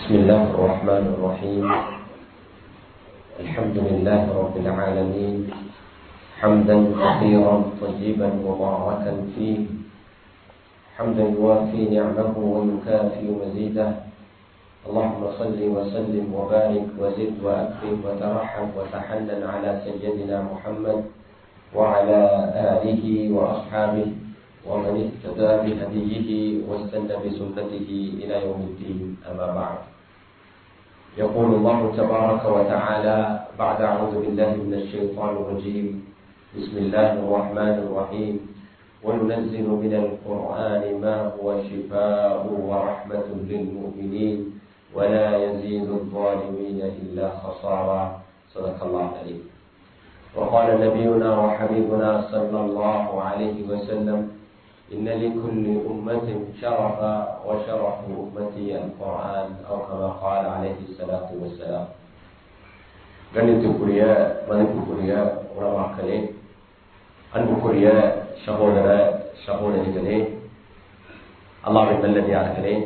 بسم الله الرحمن الرحيم الحمد لله رب العالمين حمدا كثيرا طيبا مباركا فيه حمدا يوافي نعمه ويكافئ مزيده اللهم صل وسلم وبارك وزد واكرم وترحم وتحنن على سيدنا محمد وعلى اله واصحابه ومن اهتدى بهديه واستنى بسنته الى يوم الدين اما بعد يقول الله تبارك وتعالى بعد اعوذ بالله من الشيطان الرجيم بسم الله الرحمن الرحيم وننزل من القران ما هو شفاء ورحمه للمؤمنين ولا يزيد الظالمين الا خسارا صدق الله العليم وقال نبينا وحبيبنا صلى الله عليه وسلم إن لكل أمة شرفا وشرف أمتي القرآن أو كما قال عليه الصلاة والسلام கண்ணியத்துக்குரிய மதிப்புக்குரிய உணவாக்களே அன்புக்குரிய சகோதர சகோதரிகளே அல்லாவின் நல்லடியார்களே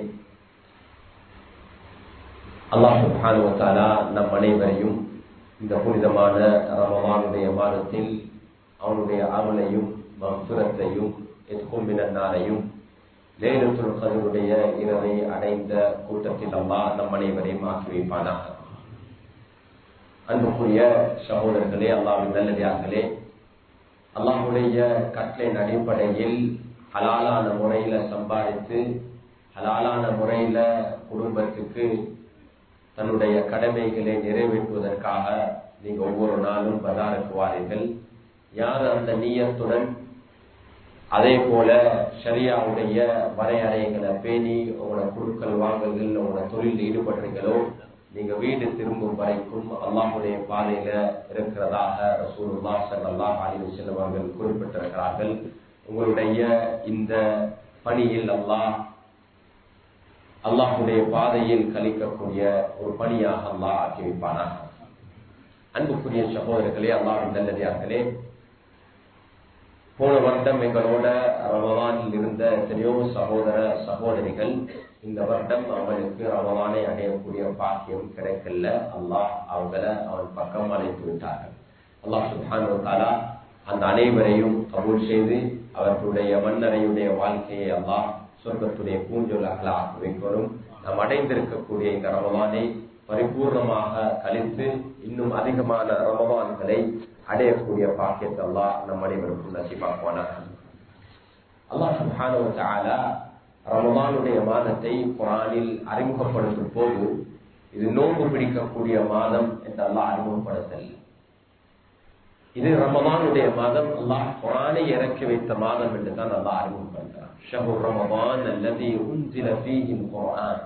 அல்லாஹ் சுபானுவத்தாலா நம் அனைவரையும் இந்த புனிதமான ரமவானுடைய மாதத்தில் அவனுடைய அருளையும் மகுரத்தையும் எத்கும்பினாரையும் லேலத்துல் கதருடைய இரவை அடைந்த கூட்டத்தில் அல்லா நம் அனைவரையும் ஆக்கி வைப்பானாக அன்புக்குரிய சகோதரர்களே அல்லாவின் நல்லதார்களே அல்லாஹுடைய கட்டளின் அடிப்படையில் ஹலாலான முறையில சம்பாதித்து ஹலாலான முறையில குடும்பத்துக்கு தன்னுடைய கடமைகளை நிறைவேற்றுவதற்காக நீங்க ஒவ்வொரு நாளும் பதாருக்கு வாரீர்கள் யார் அந்த நீயத்துடன் அதே போல ஷரியாவுடைய வரையறைகளை பேணி உங்களோட குழுக்கள் வாங்கல்கள் உங்களோட தொழில் ஈடுபடுறீங்களோ நீங்க வீடு திரும்பும் வரைக்கும் அல்லாஹுடைய பாதையில இருக்கிறதாக ரசூலுல்லா சல்லல்லாஹ் அலைஹி வஸல்லம் அவர்கள் குறிப்பிட்டிருக்கிறார்கள் உங்களுடைய இந்த பணியில் அல்லாஹ் அல்லாஹுடைய பாதையில் கழிக்கக்கூடிய ஒரு பணியாக அல்லாஹ் ஆக்கி வைப்பானாக அன்புக்குரிய சகோதரர்களே அல்லாவின் நல்லதார்களே போன வருடம் எங்களோட ரமவானில் இருந்த எத்தனையோ சகோதர சகோதரிகள் இந்த வருடம் அவனுக்கு ரமவானை அடையக்கூடிய பாக்கியம் கிடைக்கல அல்லாஹ் அவங்கள அவன் பக்கம் அழைத்து விட்டார்கள் அல்லாஹ் சுபானுவத்தாலா அந்த அனைவரையும் கபூல் செய்து அவர்களுடைய மன்னரையுடைய வாழ்க்கையை அல்லாஹ் சொர்க்கத்துடைய பூஞ்சொல்லாக ஆக்கி வைக்கணும் நாம் அடைந்திருக்கக்கூடிய இந்த ரமவானை பரிபூர்ணமாக கழித்து இன்னும் அதிகமான ரமவான்களை அடையக்கூடிய பாக்கியத்தை அல்லாஹ் நம் அனைவருக்கும் நசிபாக்குவானாக அல்லாஹ் சுஹானுவ ரமவானுடைய மாதத்தை குரானில் அறிமுகப்படுத்தும் போது இது நோன்பு பிடிக்கக்கூடிய மாதம் என்று அல்லாஹ் அறிமுகப்படுத்தல் இது ரமதானுடைய மாதம் அல்லாஹ் குரானை இறக்கி வைத்த மாதம் என்று தான் அல்லாஹ் அறிமுகப்படுத்துறான் ஷஹுர் ரமதான் அல்லது உன்சில ஃபீஹில் குரான்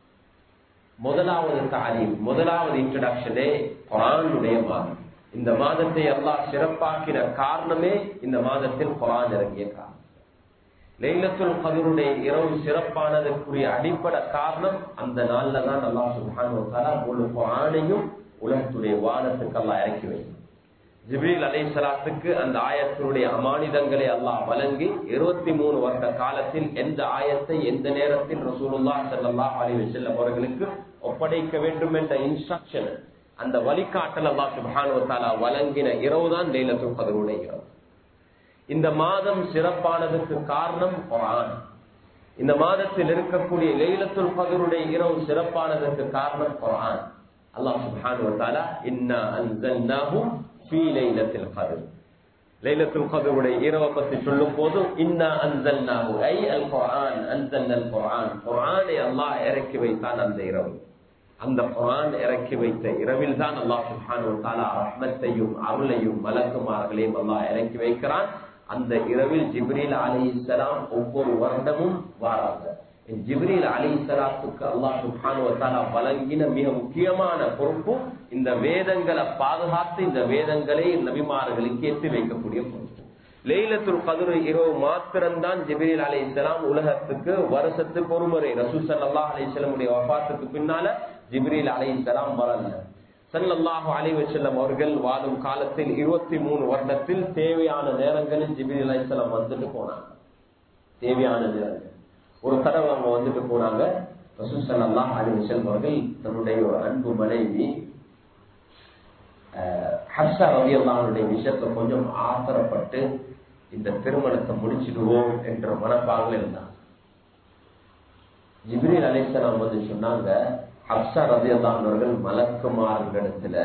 முதலாவது தாலீம் முதலாவது இன்ட்ரடக்ஷனே குரானுடைய மாதம் இந்த மாதத்தை அல்லாஹ் சிறப்பாக்கின காரணமே இந்த மாதத்தில் குரான் இறங்கிய காரணம் லைலத்துல் கதருடைய இரவு சிறப்பானதற்குரிய அடிப்படை காரணம் அந்த நாள்ல தான் அல்லாஹ் சுபான் முழு குரானையும் உலகத்துடைய வானத்துக்கு அல்லாஹ் இறக்கி வைக்கும் ஜிப்ரீல் அலை சலாத்துக்கு அந்த ஆயத்தினுடைய அமானிதங்களை அல்லாஹ் வழங்கி இருபத்தி மூணு வருட காலத்தில் எந்த ஆயத்தை எந்த நேரத்தில் ரசூலுல்லா சல்லாஹ் அலி வசல்லம் அவர்களுக்கு ஒப்படைக்க வேண்டும் என்ற இன்ஸ்ட்ரக்ஷன் அந்த வழிகாட்டல் அல்லா சுபானுவத்தாலா வழங்கின இரவு தான் லைலத்துல் கதருடைய இரவு இந்த மாதம் சிறப்பானதுக்கு காரணம் குரான் இந்த மாதத்தில் இருக்கக்கூடிய லைலத்துல் கதருடைய இரவு சிறப்பானதற்கு காரணம் குரான் அல்லாஹ் சுபானுவத்தாலா இன்னா அன்சல்னாஹு ஃபீ லைலத்தில் கதர் லைலத்துல் கதருடைய இரவை பற்றி சொல்லும் போது இன்னா அன்சல்னாஹு ஐ அல் குர்ஆன் அன்சல்னல் குர்ஆன் குர்ஆனை அல்லாஹ் இறக்கி வைத்தான் அந்த இரவு அந்த குரான் இறக்கி வைத்த இரவில் தான் அல்லாஹ் சுஹானு தாலா ரஹ்மத்தையும் அருளையும் மலக்குமார்களையும் அல்லாஹ் இறக்கி வைக்கிறான் அந்த இரவில் ஜிப்ரீல் அலி இஸ்லாம் ஒவ்வொரு வருடமும் வாராங்க ஜிப்ரீல் அலி இஸ்லாத்துக்கு அல்லாஹ் சுஹானு தாலா வழங்கின மிக முக்கியமான பொறுப்பு இந்த வேதங்களை பாதுகாத்து இந்த வேதங்களை நபிமார்களுக்கு எத்தி வைக்கக்கூடிய பொறுப்பு லைலத்துல் கதுரு இரவு மாத்திரம்தான் ஜிபிரில் அலி இஸ்லாம் உலகத்துக்கு வருஷத்துக்கு ஒரு முறை ரசூல் சல்லா அலி இஸ்லமுடைய வபாத்துக்கு பின்னால ஜிப்ரீல் அலை இஸ்லாம் வரல சல்லல்லாஹு அலி வசல்லம் அவர்கள் வாழும் காலத்தில் இருபத்தி மூணு வருடத்தில் தேவையான நேரங்களில் ஜிப்ரீல் அலி இஸ்லாம் வந்துட்டு போனாங்க தேவையான நேரங்கள் ஒரு தடவை அவங்க வந்துட்டு போனாங்க ரசூசல்லா அலிவசல் அவர்கள் தன்னுடைய அன்பு மனைவி ஹர்ஷா ரவி அல்லாவுடைய விஷயத்தை கொஞ்சம் ஆத்திரப்பட்டு இந்த திருமணத்தை முடிச்சிடுவோம் என்ற மனப்பாங்கில் இருந்தாங்க ஜிப்ரீல் அலிசலாம் வந்து சொன்னாங்க ஹர்ஷா ரவி அல்லானவர்கள் மலக்குமார்களிடத்துல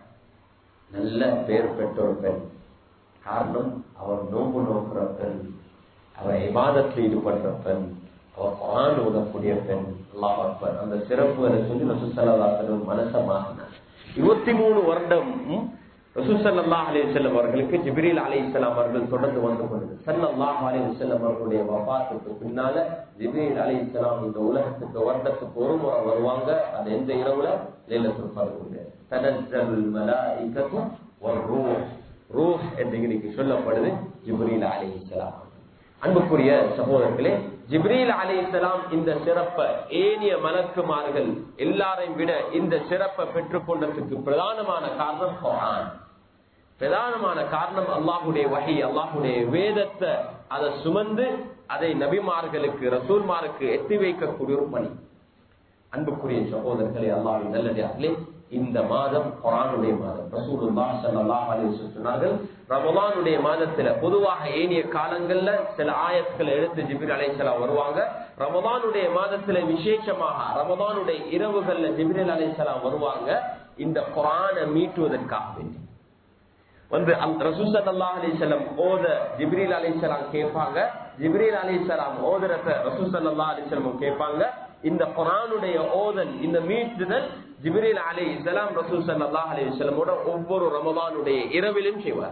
நல்ல பேர் பெற்ற ஒரு பெண் காரணம் அவர் நோம்பு நோக்குற பெண் அவர் இபாதத்தில் ஈடுபடுற பெண் அவர் குரான் ஓதக்கூடிய பெண் அல்லாஹ் அக்பர் அந்த சிறப்புகளை சொல்லி ரசூசல்லாத்தனும் மனச மாறினார் இருபத்தி மூணு வருடம் ரசூசல்லா அலி செல்லம் அவர்களுக்கு ஜிபிரில் அலி இஸ்லாம் அவர்கள் தொடர்ந்து வந்து கொண்டது சல்லாஹ் அலி செல்லம் அவர்களுடைய வபாத்துக்கு பின்னால ஜிபிரில் அலி இஸ்லாம் இந்த உலகத்துக்கு வருடத்துக்கு ஒரு முறை வருவாங்க அது எந்த இரவுல லேலத்தில் பருவங்க தனல் மலாய்க்கத்தும் ஒரு ரூ ரூஹ் என்று இன்னைக்கு சொல்லப்படுது ஜிப்ரீல் அலி இஸ்லாம் அன்புக்குரிய சகோதரர்களே ஜிப்ரீல் அலி இஸ்லாம் இந்த சிறப்பை ஏனிய மலக்குமார்கள் எல்லாரையும் விட இந்த சிறப்பை பெற்றுக்கொண்டதுக்கு பிரதானமான காரணம் குரான் பிரதானமான காரணம் அல்லாஹுடைய வகை அல்லாஹுடைய வேதத்தை அதை சுமந்து அதை நபிமார்களுக்கு ரசூல்மாருக்கு எத்தி வைக்கக்கூடிய ஒரு பணி அன்புக்குரிய சகோதரர்களே அல்லாஹின் நல்லதாகலே இந்த மாதம் குரானுடைய மாதம் ரசூலுல்லா ஸல்லல்லாஹு அலைஹி வஸல்லம் சொன்னார்கள் ரமலானுடைய மாதத்துல பொதுவாக ஏனிய காலங்கள்ல சில ஆயத்துக்களை எடுத்து ஜிப்ரீல் அலைஹிஸ்ஸலாம் வருவாங்க ரமலானுடைய மாதத்துல விசேஷமாக ரமலானுடைய இரவுகள்ல ஜிப்ரீல் அலைஹிஸ்ஸலாம் வருவாங்க இந்த குரானை மீட்டுவதற்காக வேண்டி வந்து ரசூல் ஸல்லல்லாஹு அலைஹி வஸல்லம் ஓத ஜிப்ரீல் அலைஹிஸ்ஸலாம் கேட்பாங்க ஜிப்ரீல் அலைஹிஸ்ஸலாம் ஓதுறத ரசூல் ஸல்லல்லாஹு அலைஹி வஸல்லம் கேட்பாங்க இந்த குரானுடைய ஓதல் இந்த மீட்டுதல் ஜிபிரில் அலி இஸ்லாம் ரசூல் சல்லா அலி வல்லமோட ஒவ்வொரு ரமதானுடைய இரவிலும் செய்வார்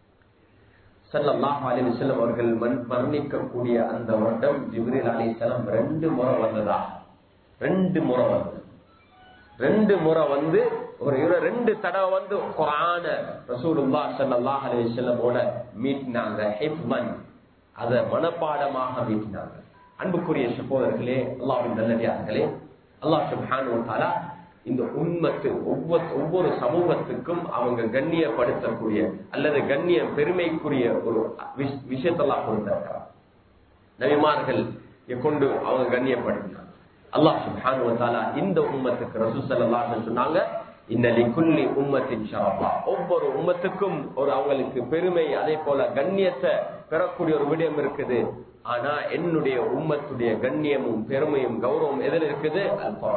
சல்லாஹ் அலி வல்லம் அவர்கள் மரணிக்கக்கூடிய அந்த வருடம் ஜிபிரில் அலி இஸ்லாம் ரெண்டு முறை வந்ததா ரெண்டு முறை வந்தது ரெண்டு முறை வந்து ஒரு ரெண்டு தடவை வந்து குரான ரசூலுல்லா சல்லாஹ் அலி வல்லமோட மீட்டினாங்க ஹிப்மன் அத மனப்பாடமாக மீட்டினாங்க அன்புக்குரிய சகோதரர்களே அல்லாவின் நல்லடியார்களே அல்லாஹ் சுபானு இந்த உண்மத்து ஒவ்வொரு ஒவ்வொரு சமூகத்துக்கும் அவங்க கண்ணியப்படுத்தக்கூடிய அல்லது கண்ணியம் பெருமைக்குரிய ஒரு விஷயத்தெல்லாம் கொடுத்திருக்கிறார் நபிமார்கள் கொண்டு அவங்க கண்ணியப்படுத்தினாங்க அல்லாஹ் சுபானு இந்த உம்மத்துக்கு ரசூசல்லா சொன்னாங்க இன்னலி குல்லி உம்மத்தின் ஷரபா ஒவ்வொரு உம்மத்துக்கும் ஒரு அவங்களுக்கு பெருமை அதே போல கண்ணியத்தை பெறக்கூடிய ஒரு விடயம் இருக்குது ஆனா என்னுடைய உம்மத்துடைய கண்ணியமும் பெருமையும் கௌரவம் எதில் இருக்குது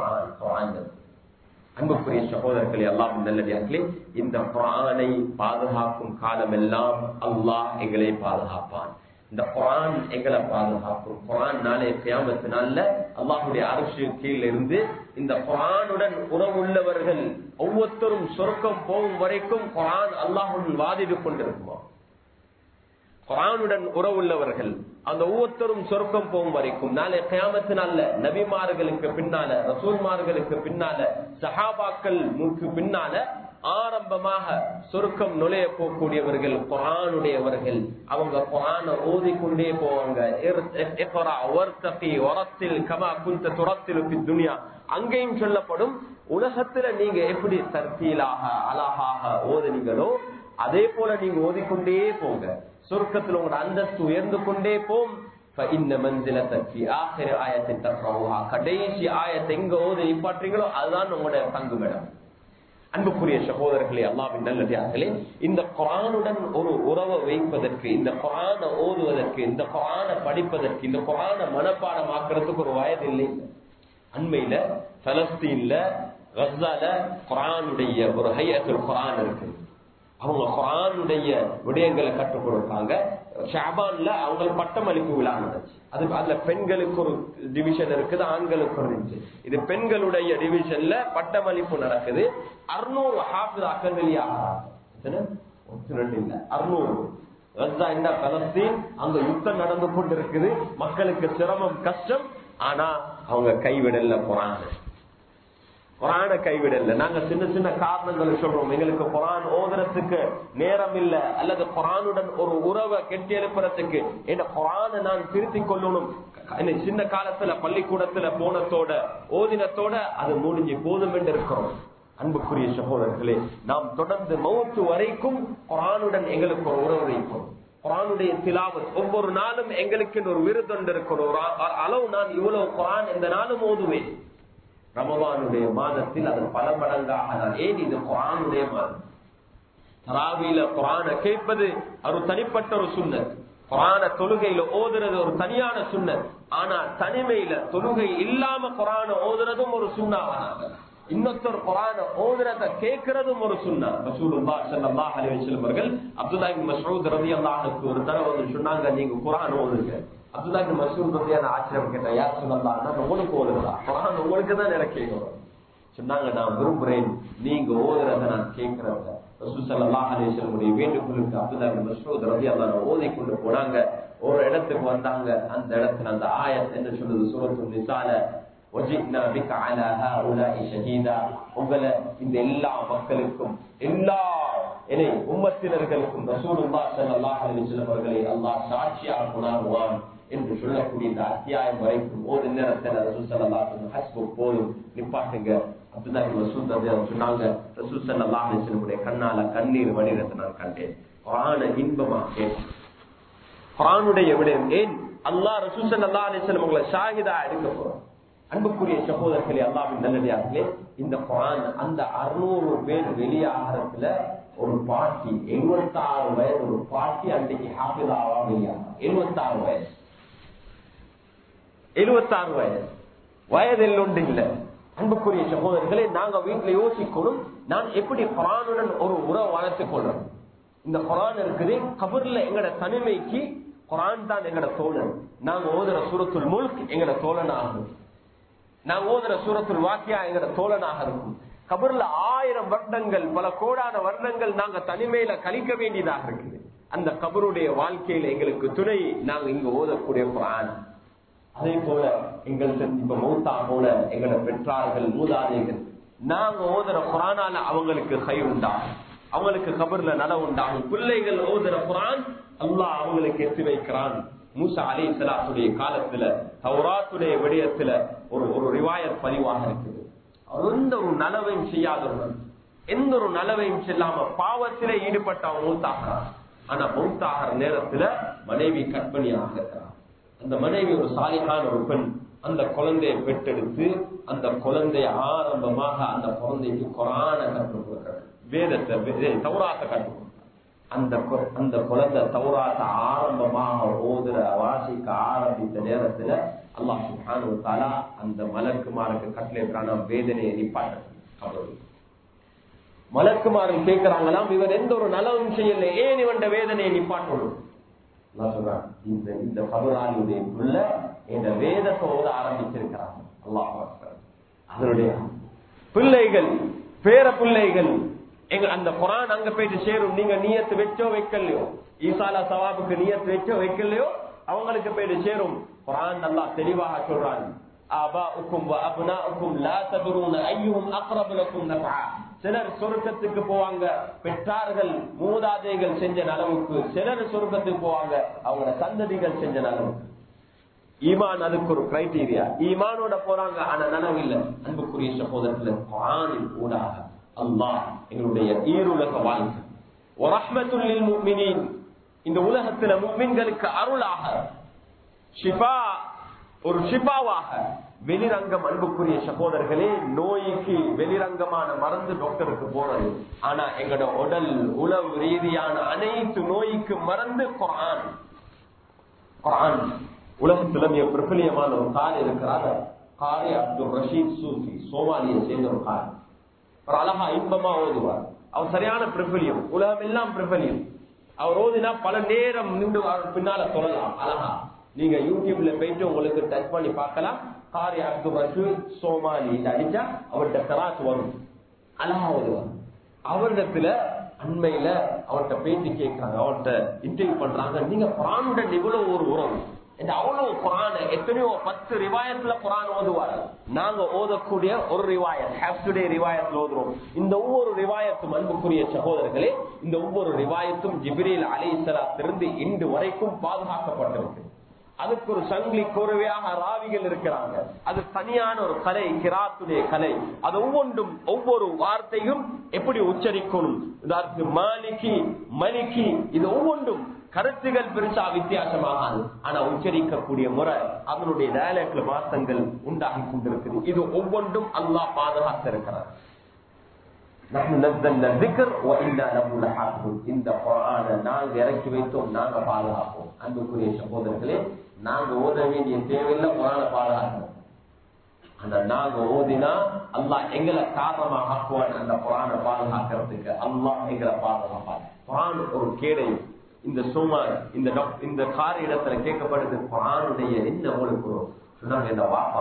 அன்புக்குரிய சகோதரர்களே எல்லாம் நல்லடியார்களே இந்த குரானை பாதுகாக்கும் காலம் எல்லாம் அல்லாஹ் எங்களை பாதுகாப்பான் இந்த குரான் எங்களை பாதுகாக்கும் குரான் நாளே கியாமத்தினால அல்லாஹுடைய அரசு கீழ் இருந்து இந்த குரானுடன் உறவுள்ளவர்கள் ஒவ்வொருத்தரும் சொர்க்கம் போகும் வரைக்கும் குரான் அல்லாஹுடன் வாதிட்டு கொண்டிருக்குமா குரானுடன் உறவுள்ளவர்கள் அந்த ஒவ்வொருத்தரும் சொர்க்கம் போகும் வரைக்கும் நாளை கயாமத்தினால நபிமார்களுக்கு பின்னால ரசூல்மார்களுக்கு பின்னால சஹாபாக்கள் பின்னால ஆரம்பமாக சொர்க்கம் நுழைய போகக்கூடியவர்கள் குரானுடையவர்கள் அவங்க குரான ஓதிக்கொண்டே போவாங்க துனியா அங்கேயும் சொல்லப்படும் உலகத்துல நீங்க எப்படி தற்கீலாக அழகாக ஓதுனீங்களோ அதே போல நீங்க ஓதிக்கொண்டே போங்க சொர்க்கத்தில் உங்களோட அந்தஸ்து உயர்ந்து கொண்டே போம் கடைசி ஆயத்தை எங்க ஓது நிப்பாற்றீங்களோ அதுதான் உங்களோட தங்குமிடம் அன்புக்குரிய சகோதரர்களே அல்லாவின் நல்லதார்களே இந்த குரானுடன் ஒரு உறவை வைப்பதற்கு இந்த குரான ஓதுவதற்கு இந்த குரான படிப்பதற்கு இந்த குரான மனப்பாடமாக்குறதுக்கு ஒரு வயது இல்லை அண்மையில பலஸ்தீன்ல கசால குரானுடைய ஒரு ஹையத்தில் குரான் இருக்கு அவங்க குரானுடைய விடயங்களை கற்றுக் கொடுப்பாங்க ஷாபான்ல அவங்க பட்டமளிப்பு விழா நடந்துச்சு அது அதுல பெண்களுக்கு ஒரு டிவிஷன் இருக்குது ஆண்களுக்கு ஒரு இருந்துச்சு இது பெண்களுடைய டிவிஷன்ல பட்டமளிப்பு நடக்குது அறுநூறு ஹாஃபிதாக்கள் வெளியாகிறாங்க இல்ல அறுநூறு பலஸ்தீன் அங்க யுத்தம் நடந்து கொண்டு இருக்குது மக்களுக்கு சிரமம் கஷ்டம் ஆனா அவங்க கைவிடல போறாங்க குரான கைவிடல நாங்க சின்ன சின்ன காரணங்களை சொல்றோம் எங்களுக்கு குரான் ஓதுறதுக்கு நேரம் இல்ல அல்லது குரானுடன் ஒரு உறவை கெட்டி எழுப்புறதுக்கு என்ன குரானை நான் திருத்திக் கொள்ளணும் சின்ன காலத்துல பள்ளிக்கூடத்துல போனத்தோட ஓதினத்தோட அது முடிஞ்சு போதும் என்று இருக்கிறோம் அன்புக்குரிய சகோதரர்களே நாம் தொடர்ந்து மௌத்து வரைக்கும் குரானுடன் எங்களுக்கு ஒரு உறவு வைக்கும் குரானுடைய திலாவத் ஒவ்வொரு நாளும் எங்களுக்கு ஒரு விருதொண்டு இருக்கிற ஒரு அளவு நான் இவ்வளவு குரான் இந்த நாளும் ஓதுவேன் ரமவானுடைய மாதத்தில் அது பல மடங்காக தான் ஏன் இது குரானுடைய மாதம் தராவியில குரான கேட்பது ஒரு தனிப்பட்ட ஒரு சுண்ணத் குரான தொழுகையில ஓதுறது ஒரு தனியான சுண்ணத் ஆனா தனிமையில தொழுகை இல்லாம குரான ஓதுறதும் ஒரு சுண்ணாக இன்னொருத்தர் குரான ஓதுறத கேட்கறதும் ஒரு சுண்ணா ரசூலுல்லா ஸல்லல்லாஹு அலைஹி வஸல்லம் அவர்கள் அப்துல்லாஹ் இப்னு மஸ்ஊத் ரலியல்லாஹு அன்ஹு ஒரு தடவை வந்து சொன்னாங்க நீங்க குரான் ஓதுங்க அப்துல்லாஹ் இப்னு மஸ்ஊத் ரலியல்லாஹு ஆச்சரியம் கேட்டா யா ஸல்லல்லாஹு நான் உங்களுக்கு ஓதுறதா குரான் உங்களுக்கு தான் எனக்கு கேட்கணும் சொன்னாங்க நான் விரும்புறேன் நீங்க ஓதுறத நான் கேட்கறத ரசூசல்லாஹ் அலிஸ்லமுடைய வேண்டுகோளுக்கு அப்துல்லா இப்னு மஸ்ஊத் ரலியல்லாஹு அன்ஹு ஓதி கொண்டு போனாங்க ஒரு இடத்துக்கு வந்தாங்க அந்த இடத்துல அந்த ஆயத் என்ன சொல்லுது சூரத்து நிசால وَجِئْنَا بِكَ عَلَى هَؤُلَاءِ شَهِيدًا உங்களை இந்த எல்லா மக்களுக்கும் எல்லா இணை உம்மத்தினர்களுக்கும் ரசூலுல்லாஹ் ஸல்லல்லாஹு அலைஹி வஸல்லம் அவர்களை அல்லாஹ் சாட்சியாக கொண்டாடுவான் என்று சொல்லக்கூடிய இந்த அத்தியாயம் வரைக்கும் ஒரு நேரத்தில் ரசூல் ஸல்லல்லாஹு அலைஹி வஸல்லம் ஹஸ்பு போதும் நிப்பாட்டுங்க அப்துல்லாஹி மசூத் ரலியல்லாஹு சொன்னாங்க ரசூல் ஸல்லல்லாஹு அலைஹி வஸல்லம் கண்ணால கண்ணீர் வடிரத்தை நான் கண்டேன் குர்ஆனை இன்பமா கேட்டேன் குர்ஆனுடைய விடயம் ஏன் அல்லாஹ் ரசூல் ஸல்லல்லாஹு அலைஹி வஸல்லம் உங்களை ஷாஹிதா எடுக்க போறான் அன்புக்குரிய சகோதரர்களே அல்லாவின் நல்லடியார்களே இந்த குரான் அந்த அறுநூறு பேர் வெளியாகிறதுல ஒரு பாட்டி எழுபத்தி ஆறு வயது ஒரு பாட்டி அன்றைக்கு ஹாஃபிதாவா வெளியாக எழுபத்தி ஆறு வயசு எழுபத்தி ஆறு வயது வயதில் ஒன்று இல்லை அன்புக்குரிய சகோதரர்களே நாங்க வீட்டுல யோசிக்கணும் நான் எப்படி குரானுடன் ஒரு உறவு வளர்த்துக் கொள்றோம் இந்த குரான் இருக்குது கபர்ல எங்கட தனிமைக்கு குரான் தான் எங்கட தோழன் நாங்க ஓதுற சூரத்துல் முல்க் எங்கட தோழனாகும் நான் ஓதுற சூரத்துல் வாக்கியா எங்கட தோழனாக இருக்கும் கபர்ல ஆயிரம் வருடங்கள் பல கோடான வருடங்கள் நாங்க தனிமையில கழிக்க வேண்டியதாக இருக்குது அந்த கபருடைய வாழ்க்கையில எங்களுக்கு துணை நாங்க இங்க ஓதக்கூடிய குரான் அதே போல எங்கள் இப்ப மௌத்தா போல எங்களோட பெற்றார்கள் மூதாதைகள் நாங்க ஓதுற குரானால அவங்களுக்கு கை உண்டாகும் அவங்களுக்கு கபர்ல நல உண்டாகும் பிள்ளைகள் ஓதுற குரான் அல்லாஹ் அவங்களுக்கு எத்தி வைக்கிறான் மூசா அலி சலாத்துடைய காலத்துல தௌராத்துடைய விடயத்துல ஒரு ஒரு ரிவாயத் பதிவாக இருக்குது எந்த ஒரு நலவையும் செய்யாதவர்கள் எந்த ஒரு நலவையும் செல்லாம பாவத்திலே ஈடுபட்ட அவன் மூத்தாகிறான் ஆனா மூத்தாகிற நேரத்துல மனைவி கற்பனையாக இருக்கிறான் அந்த மனைவி ஒரு சாலிகான ஒரு பெண் அந்த குழந்தையை பெற்றெடுத்து அந்த குழந்தைய ஆரம்பமாக அந்த குழந்தைக்கு கொரான கற்றுக் கொடுக்கிறார் வேதத்தை தௌராத்தை கற்றுக் கொடுக்கிறார் அந்த அந்த குழந்தை தௌராத்த ஆரம்பமாக ஓதுற வாசிக்க ஆரம்பித்த நேரத்துல அல்லாஹ் சுஹானு தாலா அந்த மலக்குமாருக்கு கட்டளை வேதனையை நிப்பாட்ட மலக்குமாரன் கேட்கிறாங்களாம் இவர் எந்த ஒரு நலவும் செய்யல ஏன் இவன் வேதனையை நிப்பாட்டணும் சொல்றான் இந்த இந்த கபராளியுடைய புள்ள இந்த வேதத்தை ஓத ஆரம்பிச்சிருக்கிறாங்க அல்லாஹ் அதனுடைய பிள்ளைகள் பேர பிள்ளைகள் எங்க அந்த குரான் அங்க போயிட்டு சேரும் நீங்க நீயத்து வச்சோ வைக்கலையோ ஈசாலா சவாபுக்கு நீயத்து வச்சோ வைக்கலையோ அவங்களுக்கு போயிட்டு சேரும் குரான் நல்லா தெளிவாக சொல்றாங்க சிலர் சொருக்கத்துக்கு போவாங்க பெற்றார்கள் மூதாதைகள் செஞ்ச நலவுக்கு சிலர் சொருக்கத்துக்கு போவாங்க அவங்களோட சந்ததிகள் செஞ்ச நலவுக்கு ஈமான் அதுக்கு ஒரு கிரைடீரியா ஈமானோட போறாங்க ஆனா நனவு இல்லை அன்புக்குரிய சகோதரத்துல குரானின் ஊடாக அல்லாஹ் எங்களுடைய ஈருலக வாழ்க்கை இந்த உலகத்துல முக்மின்களுக்கு அருளாக ஷிபா ஒரு ஷிபாவாக வெளிரங்கம் அன்புக்குரிய சகோதரர்களே நோய்க்கு வெளிரங்கமான மருந்து டாக்டருக்கு போறது ஆனா எங்களோட உடல் உளவு ரீதியான அனைத்து நோய்க்கு மருந்து குரான் குரான் உலகத்துல மிக பிரபலியமான ஒரு கார் இருக்கிறார் காரி அப்துல் ரஷீத் சூஃபி சோமாலியை சேர்ந்த ஒரு கார் ஒரு அழகா இன்பமா ஓதுவார் அவர் சரியான பிரபலியம் உலகம் எல்லாம் பிரபலியம் அவர் ஓதினா பல நேரம் நின்று அவர் பின்னால சொல்லலாம் அழகா நீங்க யூடியூப்ல போயிட்டு உங்களுக்கு டச் பண்ணி பார்க்கலாம் காரி அப்துல் ரஷீத் சோமாலி அடிச்சா அவர்கிட்ட கராத்து வரும் அழகா ஓதுவார் அவரிடத்துல அண்மையில அவர்கிட்ட பேட்டி கேட்கிறாங்க அவர்கிட்ட இன்டர்வியூ பண்றாங்க நீங்க பிராணுடன் இவ்வளவு ஒரு உறவு இந்த அவ்வளவு குரான் எத்தனையோ பத்து ரிவாயத்துல குரான் ஓதுவார் நாங்க ஓதக்கூடிய ஒரு ரிவாயத் ஹேவ் டுடே ரிவாயத்தில் ஓதுறோம் இந்த ஒவ்வொரு ரிவாயத்தும் அன்புக்குரிய சகோதரர்களே இந்த ஒவ்வொரு ரிவாயத்தும் ஜிப்ரீல் அலி இருந்து இன்று வரைக்கும் பாதுகாக்கப்பட்டிருக்கு அதுக்கு ஒரு சங்கிலி கோர்வையாக ராவிகள் இருக்கிறாங்க அது தனியான ஒரு கலை கிராத்துடைய கலை அது ஒவ்வொன்றும் ஒவ்வொரு வார்த்தையும் எப்படி உச்சரிக்கணும் மாலிகி மலிகி இது ஒவ்வொன்றும் கருத்துகள் பெருசா வித்தியாசமாகாது ஆனா உச்சரிக்கக்கூடிய முறை அதனுடைய டயலாக்ல மாற்றங்கள் உண்டாகி கொண்டிருக்குது இது ஒவ்வொன்றும் அல்லாஹ் பாதுகாத்திருக்கிறார் இந்த நாங்க இறக்கி வைத்தோம் நாங்க பாதுகாப்போம் அன்புக்குரிய சகோதரர்களே நாங்க ஓத வேண்டிய தேவையில்லை குரான பாதுகாக்கணும் அந்த நாங்க ஓதினா அல்லாஹ் எங்களை காரணமாக ஆக்குவான் அந்த குரான பாதுகாக்கிறதுக்கு அல்லாஹ் எங்களை பாதுகாப்பான் குரான் ஒரு கேடை இந்த சும்மா இந்த இந்த கார இடத்துல கேட்கப்படுது குரானுடைய என்ன உங்களுக்கு சொன்னாங்க இந்த வாப்பா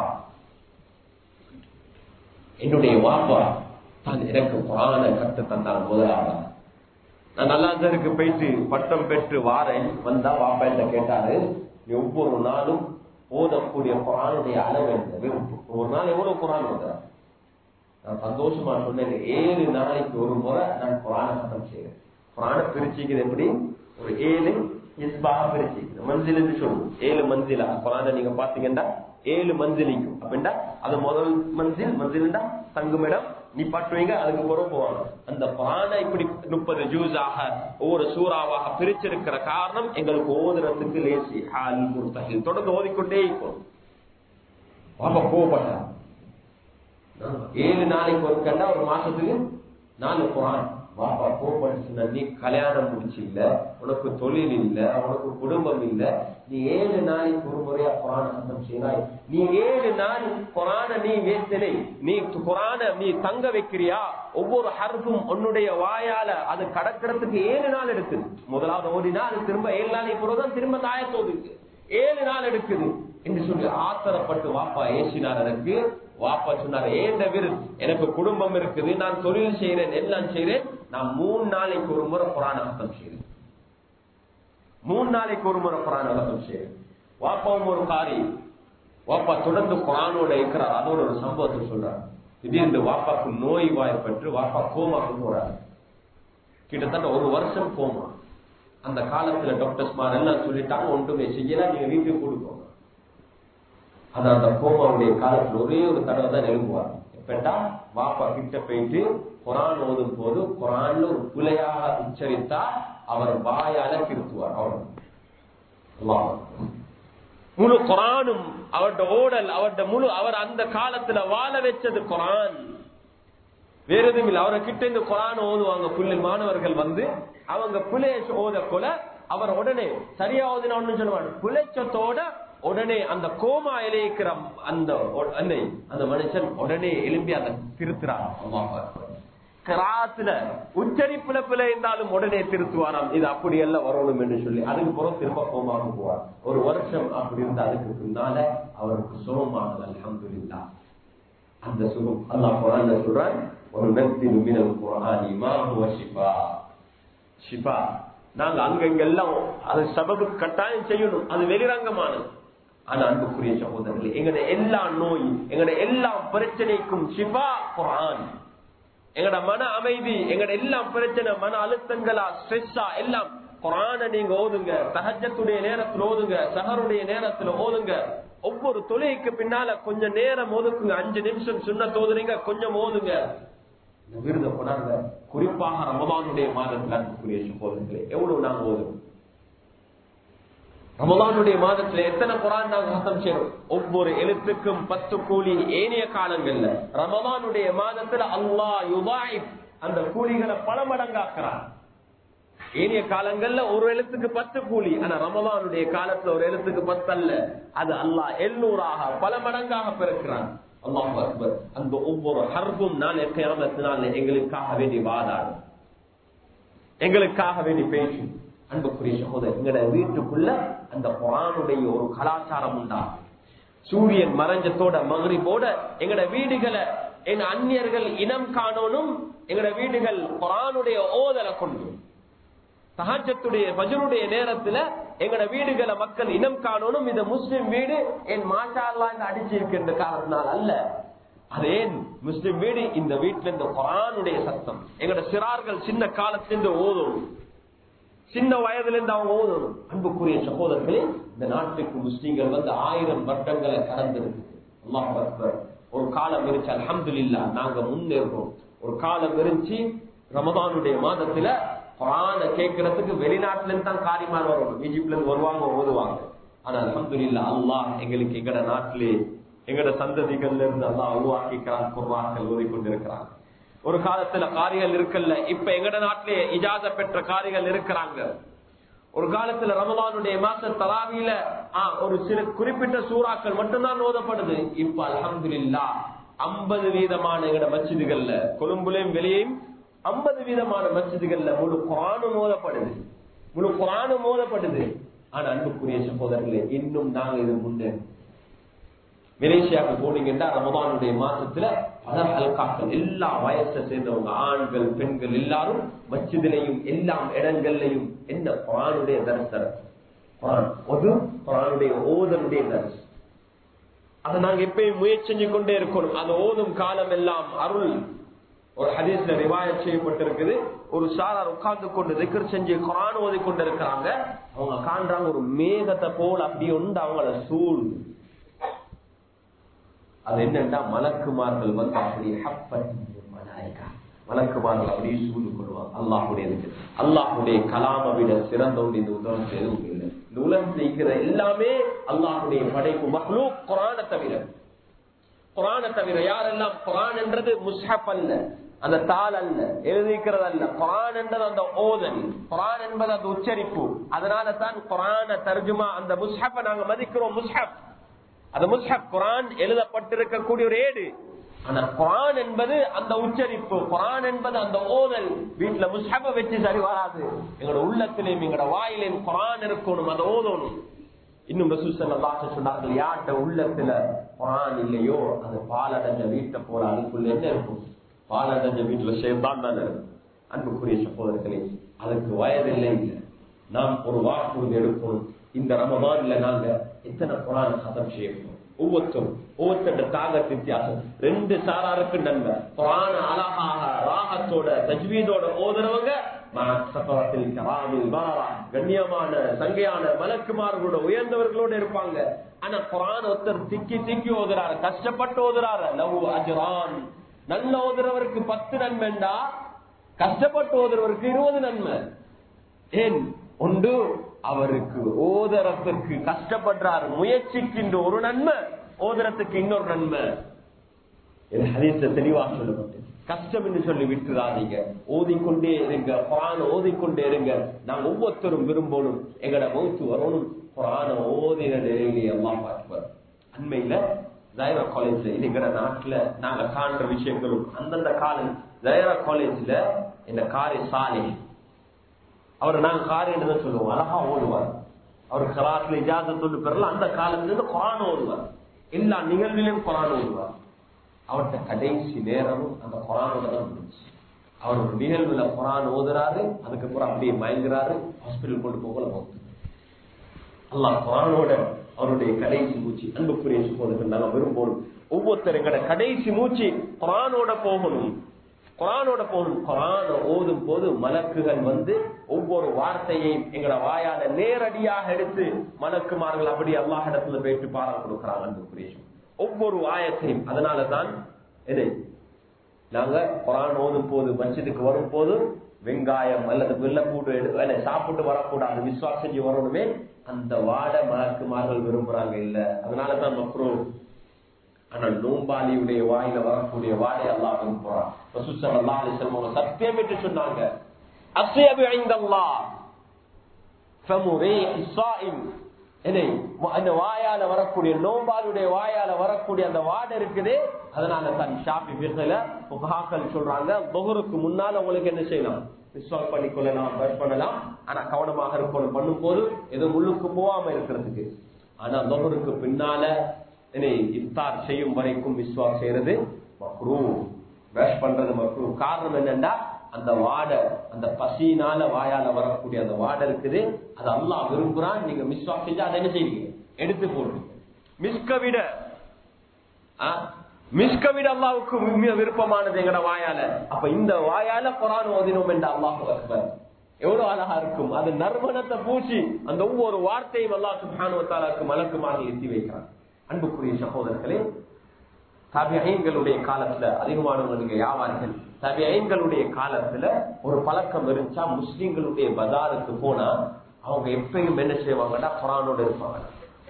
என்னுடைய வாப்பா தான் எனக்கு குரான கத்து தந்தால் முதலாக நான் நல்லாந்தருக்கு போயிட்டு பட்டம் பெற்று வாரேன் வந்தா வாப்பா என்ன கேட்டாரு ஒவ்வொரு நாளும் ஓதக்கூடிய குரானுடைய அளவு என்ன ஒரு நாள் எவ்வளவு குரான் ஓதுறேன் நான் சந்தோஷமா சொன்னேன் ஏழு நாளைக்கு ஒரு முறை நான் குரான சட்டம் செய்யறேன் குரான பிரிச்சுக்கிறது எப்படி ஒரு ஏழு இஸ்பாக பிரிச்சுக்கிறது மஞ்சில் சொல்லுவோம் ஏழு மஞ்சிலா குரான நீங்க பாத்தீங்கன்னா ஏழு மஞ்சிலிக்கும் அப்படின்னா அது முதல் மஞ்சில் மஞ்சில்டா தங்குமிடம் நீ பட்டுவீங்க அதுக்கு பிறகு போவாங்க அந்த குரான இப்படி முப்பது ஜூஸாக ஒவ்வொரு சூறாவாக பிரிச்சிருக்கிற காரணம் எங்களுக்கு ஓதுறதுக்கு லேசி ஹால் முர்த்தகில் தொடர்ந்து ஓதிக்கொண்டே இருக்கும் பாப்பா கோவப்பட்டா ஏழு நாளைக்கு ஒரு கண்டா ஒரு மாசத்துக்கு நாலு குரான் வாப்பா கோபப்பட்டு சொன்ன நீ கல்யாணம் முடிச்சு இல்ல உனக்கு தொழில் இல்ல உனக்கு குடும்பம் இல்ல நீ ஏழு நாளைக்கு ஒரு முறையா குரான சத்தம் செய்யறாய் நீ ஏழு நாள் குரான நீ வேத்தனை நீ குரான நீ தங்க வைக்கிறியா ஒவ்வொரு ஹர்ஃபும் உன்னுடைய வாயால அது கடக்கிறதுக்கு ஏழு நாள் எடுக்குது முதலாவது ஓடினா அது திரும்ப ஏழு நாளைக்கு பிறகுதான் திரும்ப தாயத்தோதுக்கு ஏழு நாள் எடுக்குது என்று சொல்லி ஆத்திரப்பட்டு வாப்பா ஏசினார் எனக்கு வாப்பா சொன்னார் ஏண்ட விரு எனக்கு குடும்பம் இருக்குது நான் தொழில் செய்யறேன் எல்லாம் செய்யறேன் நான் மூணு நாளைக்கு ஒரு முறை புராண அர்த்தம் செய்யறேன் மூணு நாளைக்கு ஒரு முறை புராண அர்த்தம் செய்யறேன் வாப்பாவும் ஒரு காரி வாப்பா தொடர்ந்து குரானோட இருக்கிறார் அதோட ஒரு சம்பவத்தை சொல்றார் திடீர்னு வாப்பாக்கு நோய் வாய்ப்பட்டு வாப்பா கோமாக்கு போறாரு கிட்டத்தட்ட ஒரு வருஷம் கோமா அந்த காலத்துல டாக்டர்ஸ் மாதிரி எல்லாம் சொல்லிட்டாங்க ஒன்றுமே செய்யல நீங்க வீட்டுக்கு கொடுக்கோங்க அது அந்த கோமாவுடைய காலத்துல ஒரே ஒரு தடவை தான் எழுப்புவார் எப்பட்டா வாப்பா கிட்ட போயிட்டு குரான் ஓதும் போது குரான்ல ஒரு புலையாக உச்சரித்தா அவர் வாயால திருத்துவார் அவர் முழு குரானும் அவருடைய ஓடல் அவருடைய முழு அவர் அந்த காலத்துல வாழ வச்சது குரான் வேற எதுவும் இல்லை அவரை கிட்ட இந்த குரான் ஓதுவாங்க புள்ளி மாணவர்கள் வந்து அவங்க புலைய ஓத கொல அவர் உடனே சரியா ஓதினான்னு சொல்லுவாங்க புலைச்சத்தோட உடனே அந்த கோமா இலைக்கிற அந்த அன்னை அந்த மனுஷன் உடனே எழும்பி அதை திருத்துறான் கிராத்துல உச்சரிப்புல பிழை இருந்தாலும் உடனே திருத்துவாராம் இது அப்படி எல்லாம் வரணும் என்று சொல்லி அதுக்கு பிறகு திரும்ப கோமாக போவார் ஒரு வருஷம் அப்படி இருந்து அதுக்கு பின்னால அவருக்கு சுகமானது அலமதுல்லா அந்த சுகம் அல்லா குரான் சொல்றான் ஒரு நெத்தி மினல் குரானி மாஹுவ ஷிபா ஷிபா நாங்க அங்கெங்கெல்லாம் அது சபபு கட்டாயம் செய்யணும் அது வெளிரங்கமானது ஆனா அன்புக்குரிய சகோதரர்களே எங்கட எல்லா நோய் எங்கட எல்லா பிரச்சனைக்கும் சிவா குரான் எங்கட மன அமைதி எங்கட எல்லா பிரச்சனை மன அழுத்தங்களா ஸ்ட்ரெஸ்ஸா எல்லாம் குரான நீங்க ஓதுங்க சகஜத்துடைய நேரத்தில் ஓதுங்க சஹருடைய நேரத்துல ஓதுங்க ஒவ்வொரு தொழிலுக்கு பின்னால கொஞ்சம் நேரம் ஒதுக்குங்க அஞ்சு நிமிஷம் சொன்ன தோதுறீங்க கொஞ்சம் ஓதுங்க விருத கொண்டாங்க குறிப்பாக ரமதானுடைய மாதத்தில் அன்புக்குரிய சகோதரர்களே எவ்வளவு நாங்க ஓதுவோம் ரமதானுடைய மாதத்துல எத்தனை குரான் நாங்க ஹசம் செய்யறோம் ஒவ்வொரு எழுத்துக்கும் பத்து கூலி ஏனைய காலங்கள்ல ரமதானுடைய மாதத்துல அல்லா யுதாய் அந்த கூலிகளை பல மடங்காக்குறான் ஏனைய காலங்கள்ல ஒரு எழுத்துக்கு பத்து கூலி ஆனா ரமதானுடைய காலத்துல ஒரு எழுத்துக்கு பத்து அல்ல அது அல்லாஹ் எழுநூறாக பல மடங்காக பிறக்கிறான் அல்லாஹ் அக்பர் அந்த ஒவ்வொரு ஹர்பும் நான் கிராமத்தினால் எங்களுக்காக வேண்டி வாதாடும் எங்களுக்காக வேண்டி பேசும் அன்புக்குரிய சகோதரர் எங்கட வீட்டுக்குள்ள அந்த குரானுடைய ஒரு கலாச்சாரம் உண்டா சூரியன் மறைஞ்சத்தோட மகரிபோட எங்கட வீடுகளை எங்க அந்நியர்கள் இனம் காணோனும் எங்கட வீடுகள் குரானுடைய ஓதலை கொண்டு சஹாஜத்துடைய பஜனுடைய நேரத்துல எங்கட வீடுகளை மக்கள் இனம் காணணும் இந்த முஸ்லிம் வீடு என் மாஷா அடிச்சிருக்கின்ற காரணத்தினால் அல்ல அது ஏன் முஸ்லிம் வீடு இந்த வீட்டுல இந்த குரானுடைய சத்தம் எங்கட சிறார்கள் சின்ன காலத்திலிருந்து ஓதணும் சின்ன வயதுல இருந்து அவங்க ஓதணும் அன்புக்குரிய சகோதரர்களே இந்த நாட்டுக்கு முஸ்லீம்கள் வந்து ஆயிரம் வருடங்களை கடந்திருக்கு அல்லாஹ் அக்பர் ஒரு காலம் இருந்துச்சு அலமது நாங்க முன்னேறோம் ஒரு காலம் இருந்துச்சு ரமதானுடைய மாதத்துல குரான கேட்கறதுக்கு வெளிநாட்டுல இருந்து தான் காரிமார் வரணும் ஈஜிப்ட்ல இருந்து வருவாங்க ஓதுவாங்க ஆனா அலமதுல்லா அல்லாஹ் எங்களுக்கு எங்கட நாட்டிலே எங்கட சந்ததிகள்ல இருந்து அல்லாஹ் உருவாக்கிக்கிறான் குர்வான்கள் ஓதி கொண்டிருக்கிறாங்க ஒரு காலத்துல காரிகள் இருக்கல்ல இப்ப எங்கட நாட்டிலே இஜாத பெற்ற காரிகள் இருக்கிறாங்க ஒரு காலத்துல ரமலானுடைய மாச தராவில ஒரு சில குறிப்பிட்ட சூறாக்கள் மட்டும்தான் ஓதப்படுது இப்ப அலமதுல்லா ஐம்பது வீதமான எங்கட மச்சிதுகள்ல கொழும்புலையும் வெளியேயும் ஐம்பது வீதமான மசிதிகள்ல முழு குரானும் மோதப்படுது முழு குரானும் மோதப்படுது ஆனா அன்புக்குரிய சகோதரர்களே இன்னும் நாங்க இது முன்னே மலேசியாவுக்கு போனீங்கன்னா ரமதானுடைய மாசத்துல பல ஹல்காக்கள் எல்லா வயசை சேர்ந்தவங்க ஆண்கள் பெண்கள் எல்லாரும் மச்சிதிலையும் எல்லா இடங்கள்லையும் என்ன குரானுடைய தரிசனம் குரான் ஒரு குரானுடைய ஓதனுடைய தரிசனம் அதை நாங்க எப்பயும் முயற்சி செஞ்சு கொண்டே இருக்கணும் அது ஓதும் காலம் எல்லாம் அருள் ஒரு ஹதீஸ்ல ரிவாய செய்யப்பட்டிருக்குது ஒரு சாரார் உட்கார்ந்து கொண்டு திக்கர் செஞ்சு குரான் ஓதி கொண்டு இருக்கிறாங்க அவங்க காண்றாங்க ஒரு மேகத்தை போல் அப்படி உண்டு அவங்கள சூழ் அது என்னன்னா மலக்குமார்கள் வந்து அப்படி மலக்குமார்கள் அப்படியே சூழ்ந்து கொள்வாங்க அல்லாஹுடைய அல்லாஹுடைய கலாமை விட சிறந்த ஒன்று இந்த உலகத்தில் எதுவும் இல்லை இந்த உலகத்தில் இருக்கிற எல்லாமே அல்லாஹுடைய படைப்பு மகளூ குரான தவிர குரான தவிர யாரெல்லாம் குரான் என்றது முஸ்ஹப் அல்ல அந்த தாள் அல்ல எழுதிக்கிறது அல்ல குரான் என்றது அந்த ஓதல் குரான் என்பது அந்த உச்சரிப்பு அதனால தான் குரான தர்ஜுமா அந்த முஸ்ஹப்பை நாங்க மதிக்கிறோம் முஸ்ஹப் அந்த முஸ்ஹப் குரான் எழுதப்பட்டிருக்கக்கூடிய ஒரு ஏடு ஆனா குரான் என்பது அந்த உச்சரிப்பு குரான் என்பது அந்த ஓதல் வீட்டுல முஸ்ஹப வச்சு சரி வராது எங்களோட உள்ளத்திலையும் எங்களோட வாயிலையும் குரான் இருக்கணும் அதை ஓதணும் இன்னும் ரசூசல்லாச சொன்னார்கள் யார்கிட்ட உள்ளத்துல குரான் இல்லையோ அது பாலடைஞ்ச வீட்டை போல அதுக்குள்ள என்ன இருக்கும் பாலடைஞ்ச வீட்டுல சேர்ந்தான் தானே இருக்கும் அன்புக்குரிய சகோதரர்களே அதுக்கு வயதில்லை இல்லை நாம் ஒரு வாக்குறுதி எடுக்கணும் இந்த ரமதான்ல நாங்க எத்தனை குரான் சதம் செய்யணும் ஒவ்வொருத்தரும் ஒவ்வொருத்தர தாகத்து வித்தியாசம் ரெண்டு சாராருக்கு நன்மை குரான அழகாக ராகத்தோட தஜ்வீதோட ஓதுறவங்க கண்ணியமான சங்கையான மலக்குமார்களோட உயர்ந்தவர்களோட இருப்பாங்க ஆனா குரான் ஒருத்தர் திக்கி திக்கி ஓதுறாரு கஷ்டப்பட்டு ஓதுறாரு லவ் அஜரான் நல்ல ஓதுறவருக்கு பத்து நன்மைண்டா கஷ்டப்பட்டு ஓதுறவருக்கு இருபது நன்மை ஏன் ஒன்று அவருக்கு ஓதரத்துக்கு கஷ்டப்படுறாரு முயற்சிக்கின்ற ஒரு நன்மை ஓதரத்துக்கு இன்னொரு நன்மை தெளிவாக சொல்லப்பட்டு கஷ்டம் என்று சொல்லி விட்டுறாதீங்க ஓதிக்கொண்டே இருங்க குரான ஓதிக்கொண்டே இருங்க நாங்க ஒவ்வொருத்தரும் விரும்பணும் எங்கட மௌத்து வரணும் குரான ஓதின நிலையிலே எல்லாம் பார்ப்பார் அண்மையில ஜைரா காலேஜ்ல இது எங்கட நாட்டுல நாங்க காண்ற விஷயங்களும் அந்தந்த காலம் ஜைரா காலேஜ்ல இந்த காரி சாலை அவர் நாங்க காரி என்று சொல்லுவோம் அழகா ஓடுவார் அவர் கலாத்துல இஜாதத்தோடு பெறல அந்த காலத்துல இருந்து குரான் ஓடுவார் எல்லா நிகழ்விலும் குரான் ஓடுவார் அவர்கிட்ட கடைசி நேரமும் அந்த குரானோட தான் முடிஞ்சு அவர் ஒரு நிகழ்வுல குரான் ஓதுறாரு அதுக்கப்புறம் அப்படியே மயங்குறாரு ஹாஸ்பிட்டல் கொண்டு போகல போகுது அல்லா குரானோட அவருடைய கடைசி மூச்சு அன்புக்குரிய சகோதரர்கள் நாங்க விரும்பணும் ஒவ்வொருத்தர் எங்கட கடைசி மூச்சு குரானோட போகணும் குரானோட போகணும் குரான ஓதும் போது மலக்குகள் வந்து ஒவ்வொரு வார்த்தையையும் எங்கட வாயால நேரடியாக எடுத்து மலக்குமார்கள் அப்படி அல்லாஹ் இடத்துல போயிட்டு பாடம் கொடுக்கிறாங்க அன்புக்குரிய ஒவ்வொரு ஆயத்தையும் அதனாலதான் எது நாங்க குரான் ஓதும் போது மஸ்ஜிதுக்கு வரும் போது வெங்காயம் அல்லது வெள்ளக்கூட்டு சாப்பிட்டு வரக்கூடாது விசுவாசம் செஞ்சு வரணுமே அந்த வாட மலக்குமார்கள் விரும்புறாங்க இல்ல அதனாலதான் மக்ரூ ஆனா நோம்பாளியுடைய வாயில வரக்கூடிய வாடை அல்லா விரும்புறான் அல்லா அலிசல்மோட சத்தியம் என்று சொன்னாங்க அசையபு ஐந்தல்லா அந்த வாயால வரக்கூடிய நோம்பாளுடைய வாயால வரக்கூடிய அந்த வாடை இருக்குது அதனால தன் ஷாப்பி பேசல புகாக்கள் சொல்றாங்க பொகருக்கு முன்னால உங்களுக்கு என்ன செய்யலாம் விஸ்வாஸ் பண்ணிக்கொள்ளலாம் பஸ் பண்ணலாம் ஆனா கவனமாக இருக்கணும் பண்ணும் போது எதுவும் உள்ளுக்கு போகாம இருக்கிறதுக்கு ஆனா பொகருக்கு பின்னால இஃப்தார் செய்யும் வரைக்கும் விஸ்வாஸ் செய்யறது மக்ரூ பேஷ் பண்றது மக்ரூ காரணம் என்னன்னா அந்த வாடை அந்த பசியினால வாயால வரக்கூடிய அந்த வாடை இருக்குது அது அல்லா விரும்புறான் நீங்க மிஸ்வாக் செஞ்சு அதை என்ன செய்வீங்க எடுத்து போடுங்க மிஸ்க விட மிஸ்க விட அல்லாவுக்கு மிக விருப்பமானது எங்கட வாயால அப்ப இந்த வாயால குரான் ஓதினோம் என்று அல்லாஹு அக்பர் எவ்வளவு அழகா இருக்கும் அது நறுமணத்தை பூசி அந்த ஒவ்வொரு வார்த்தையும் அல்லா சுபானுவத்தாலாக்கு மலக்குமாக எத்தி வைக்கிறான் அன்புக்குரிய சகோதரர்களே தபியங்களுடைய காலத்துல அதிகமானவங்க நீங்க வியாபாரிகள் தபியங்களுடைய காலத்துல ஒரு பழக்கம் இருந்துச்சா முஸ்லிம்களுடைய பஜாருக்கு போனா அவங்க எப்பயும் என்ன செய்வாங்கன்னா குரானோட இருப்பாங்க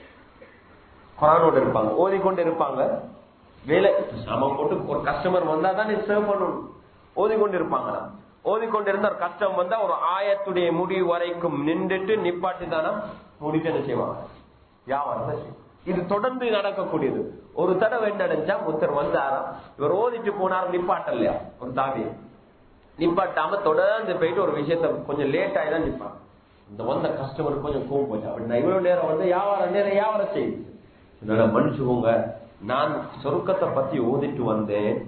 குரானோட இருப்பாங்க ஓதிக்கொண்டு இருப்பாங்க வேலை சாமான் போட்டு ஒரு கஸ்டமர் வந்தா தான் சர்வ் பண்ணணும் ஓதிக்கொண்டு இருப்பாங்களா ஓதிக்கொண்டு இருந்த ஒரு கஷ்டம் வந்தா ஒரு ஆயத்துடைய முடிவு வரைக்கும் நின்றுட்டு நிப்பாட்டி தானே முடிச்சு என்ன செய்வாங்க வியாபாரம் தான் செய்வாங்க. இது தொடர்ந்து நடக்கக்கூடியது ஒரு தடவை என்ன நடந்துச்சா ஒருத்தர் வந்தாரா இவர் ஓதிட்டு போனார் நிப்பாட்டலையா ஒரு தாவியை நிப்பாட்டாம தொடர்ந்து போயிட்டு ஒரு விஷயத்த கொஞ்சம் லேட் ஆகி தான் நிப்பாங்க இந்த வந்த கஸ்டமர் கொஞ்சம் கோவம் போச்சு அப்படி நான் இவ்வளவு நேரம் வந்து வியாபாரம் நேரம் வியாபாரம் செய்யுது என்னோட மன்னிச்சுக்கோங்க நான் சொருக்கத்தை பத்தி ஓதிட்டு வந்தேன்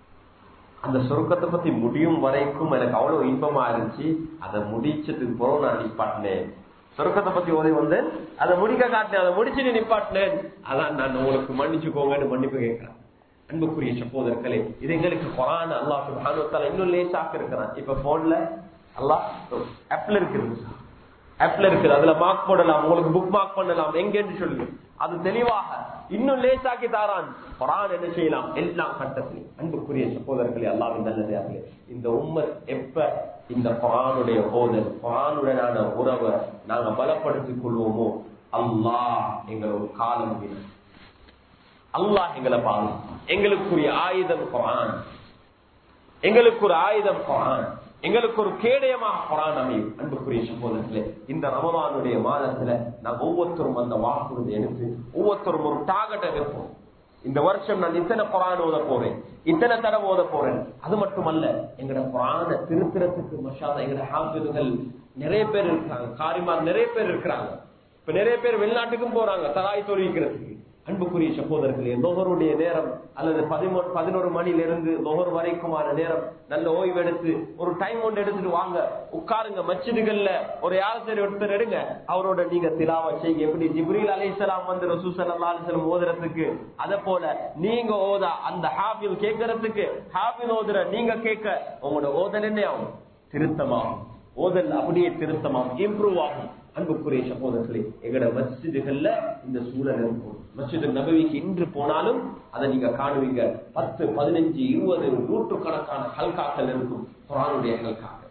அந்த சொருக்கத்தை பத்தி முடியும் வரைக்கும் எனக்கு அவ்வளவு இன்பமா இருந்துச்சு அதை முடிச்சதுக்கு பிறகு நான் நிப்பாட்டினேன் சொருக்கத்தை பத்தி ஓதி வந்தேன் அதை முடிக்க காட்டினேன் அதை முடிச்சுட்டு நிப்பாட்டினேன் அதான் நான் உங்களுக்கு மன்னிச்சுக்கோங்கன்னு மன்னிப்பு கேட்கிறேன் அன்புக்குரிய சகோதரர்களே இது எங்களுக்கு குரான் அல்லாஹ் சுப்ஹானஹு வ தஆலா இன்னும் லேசாக்க இருக்கிறான் இப்ப போன்ல அல்லாஹ் ஆப்ல இருக்குது ஆப்ல இருக்குது அதுல மார்க் போடலாம் உங்களுக்கு புக் மார்க் பண்ணலாம் எங்கன்னு சொல்லுங்க அது தெளிவாக இன்னும் லேசாக்கி தாரான் குரான் என்ன செய்யலாம் எல்லா கட்டத்திலும் அன்புக்குரிய சகோதரர்களே அல்லாவின் நல்லதார்களே இந்த உம்மர் எப்ப இந்த குரானுடைய ஓதல் குரானுடனான உறவை நாங்க பலப்படுத்திக் கொள்வோமோ அல்லாஹ் எங்களோட காலம் இல்லை அல்லாஹ் எங்களை பாரு எங்களுக்குரிய ஆயுதம் குரான் எங்களுக்கு ஒரு ஆயுதம் குரான் எங்களுக்கு ஒரு கேடயமாக குரான் அமையும் அன்புக்குரிய சகோதரர்களே இந்த ரமதானுடைய மாதத்துல நாங்க ஒவ்வொருத்தரும் அந்த வாக்குறுதி எடுத்து ஒவ்வொருத்தரும் ஒரு டாகட்டை வைப்போம் இந்த வருஷம் நான் இத்தனை குரான் ஓத போறேன் இத்தனை தடவை ஓத போறேன் அது மட்டுமல்ல எங்கட குரான திருத்திரத்துக்கு மஷாத எங்கட ஹாபிதுகள் நிறைய பேர் இருக்காங்க காரிமார் நிறைய பேர் இருக்கிறாங்க இப்ப நிறைய பேர் வெளிநாட்டுக்கும் போறாங்க தராய் தொழிக்கிறதுக்கு அன்புக்குரிய சகோதரர்களே லோகருடைய நேரம் அல்லது பதிமூணு பதினோரு மணிலிருந்து லோகர் வரைக்குமான நேரம் நல்ல ஓய்வு எடுத்து ஒரு டைம் ஒன்று எடுத்துட்டு வாங்க உட்காருங்க மச்சிதுகள்ல ஒரு யாரத்தை ஒருத்தர் எடுங்க அவரோட நீங்க திலாவ செய்ய எப்படி ஜிப்ரீல் அலிசலாம் வந்து ரசூசல்லா அலிசலம் ஓதுறதுக்கு அத போல நீங்க ஓதா அந்த ஹாஃபில் கேட்கறதுக்கு ஹாஃபில் ஓதுற நீங்க கேட்க உங்களோட ஓதல் என்ன ஆகும் திருத்தமாகும் ஓதல் அப்படியே திருத்தமாகும் இம்ப்ரூவ் ஆகும் அன்புக்குரிய சகோதரர்களே எங்கட மஸ்ஜிதுகள்ல இந்த சூழல் இருக்கும் மஸ்ஜிது நபவிக்கு இன்று போனாலும் அதை நீங்க காணுவீங்க பத்து பதினஞ்சு இருபது நூற்றுக்கணக்கான ஹல்காக்கள் இருக்கும் குரானுடைய ஹல்காக்கள்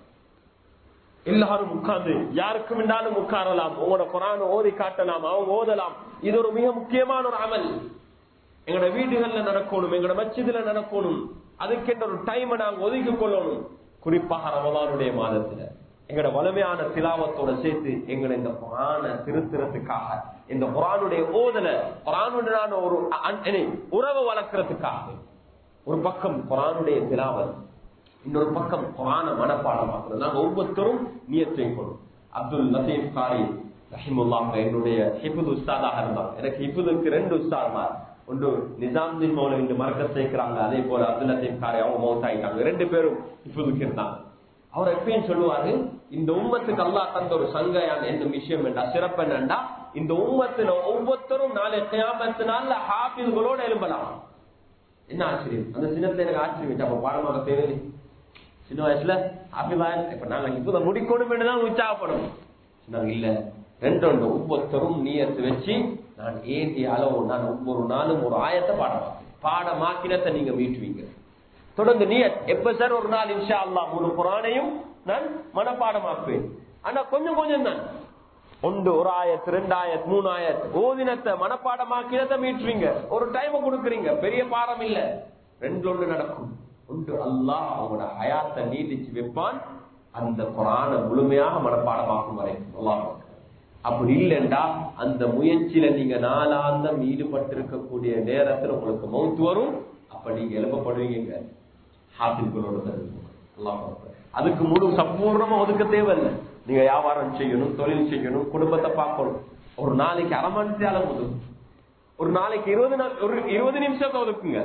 எல்லாரும் உட்கார்ந்து யாருக்கு வேண்டாலும் உட்காரலாம் உங்களோட குரான ஓதி காட்டலாம் அவங்க ஓதலாம் இது ஒரு மிக முக்கியமான ஒரு அமல் எங்களோட வீடுகள்ல நடக்கணும் எங்களோட மச்சிதுல நடக்கணும் அதுக்கென்ற ஒரு டைமை நாங்க ஒதுக்கி கொள்ளணும் குறிப்பாக ரமதானுடைய மாதத்துல எங்களோட வலிமையான திலாவத்தோட சேர்த்து எங்களை இந்த குரான திருத்துறதுக்காக இந்த குரானுடைய ஓதல குரானுடனான ஒரு அ- என்ன, உறவை வளர்க்கறதுக்காக ஒரு பக்கம் குரானுடைய திலாவத் இன்னொரு பக்கம் குரான மனப்பாடமாக்குறது நாங்க ஒவ்வொருத்தரும் நியத்தை கொள்ளும் அப்துல் லத்தீப் காரி ரஹிமுல்லாங்க என்னுடைய ஹிபுது உஸ்தாதாக இருந்தாங்க எனக்கு ஹிபுதுக்கு ரெண்டு உஸ்தாத்மார் ஒன்று நிசாமுதீன் மௌல இன்று மறக்க சேர்க்கிறாங்க அதே போல அப்துல் லத்தீப் காரி அவங்க மௌத் ஆயிட்டாங்க ரெண்டு பேரும் ஹிபுதுக்கு இருந்தாங்க அவர் எப்பயும் சொல்லுவாரு இந்த உம்மத்துக்கு அல்லாஹ் தந்த ஒரு சங்கையான என்ன விஷயம் என்றா சிறப்பு என்னண்டா இந்த உம்மத்துல ஒவ்வொருத்தரும் நாளை கியாமத்து நாள்ல ஹாஃபில்களோட எழும்பலாம் என்ன ஆச்சரியம் அந்த சின்னத்துல எனக்கு ஆச்சரியம் அப்ப பாடமாக தேவையில்லை சின்ன வயசுல ஹாஃபிலாயன் இப்ப நாங்க இப்ப முடிக்கணும் தான் உற்சாகப்படும் நாங்க இல்ல ரெண்டு ரெண்டு ஒவ்வொருத்தரும் நீயத்து வச்சு நான் ஏந்திய அளவு நான் ஒவ்வொரு நாளும் ஒரு ஆயத்தை பாடலாம் பாடமாக்கினத்தை நீங்க மீட்டுவீங்க தொடர்ந்து நீ எப்ப சார் ஒரு நாள் இன்ஷா அல்லாஹ் முழு குரானையும் நான் மனப்பாடமாக்குவேன் ஆனா கொஞ்சம் கொஞ்சம் தான் ஒன்று ஒரு ஆயத் ரெண்டு ஆயத் மூணு ஆயத் ஓதினத்தை மனப்பாடமாக்கினத்தை மீட்டுவீங்க ஒரு டைம் கொடுக்குறீங்க பெரிய பாடம் இல்ல ரெண்டு ஒன்று நடக்கும் ஒன்று அல்லாஹ் அவங்களோட ஹயாத்தை நீடிச்சு வைப்பான் அந்த குரான முழுமையாக மனப்பாடமாக்கும் வரைக்கும் அல்லாஹ் அப்படி இல்லைண்டா அந்த முயற்சியில நீங்க நாளாந்தம் ஈடுபட்டிருக்கக்கூடிய நேரத்துல உங்களுக்கு மௌத்து வரும் அப்ப நீங்க எழுப்பப்படுவீங்க ஹாஃபில்களோட அல்லாஹ் அக்பர். அதுக்கு முழு சம்பூர்ணமா ஒதுக்க தேவையில்லை நீங்க வியாபாரம் செய்யணும் தொழில் செய்யணும் குடும்பத்தை பார்க்கணும் ஒரு நாளைக்கு அரை மணி நேரம் ஒதுக்கும் ஒரு நாளைக்கு இருபது நாள் ஒரு இருபது நிமிஷத்தை ஒதுக்குங்க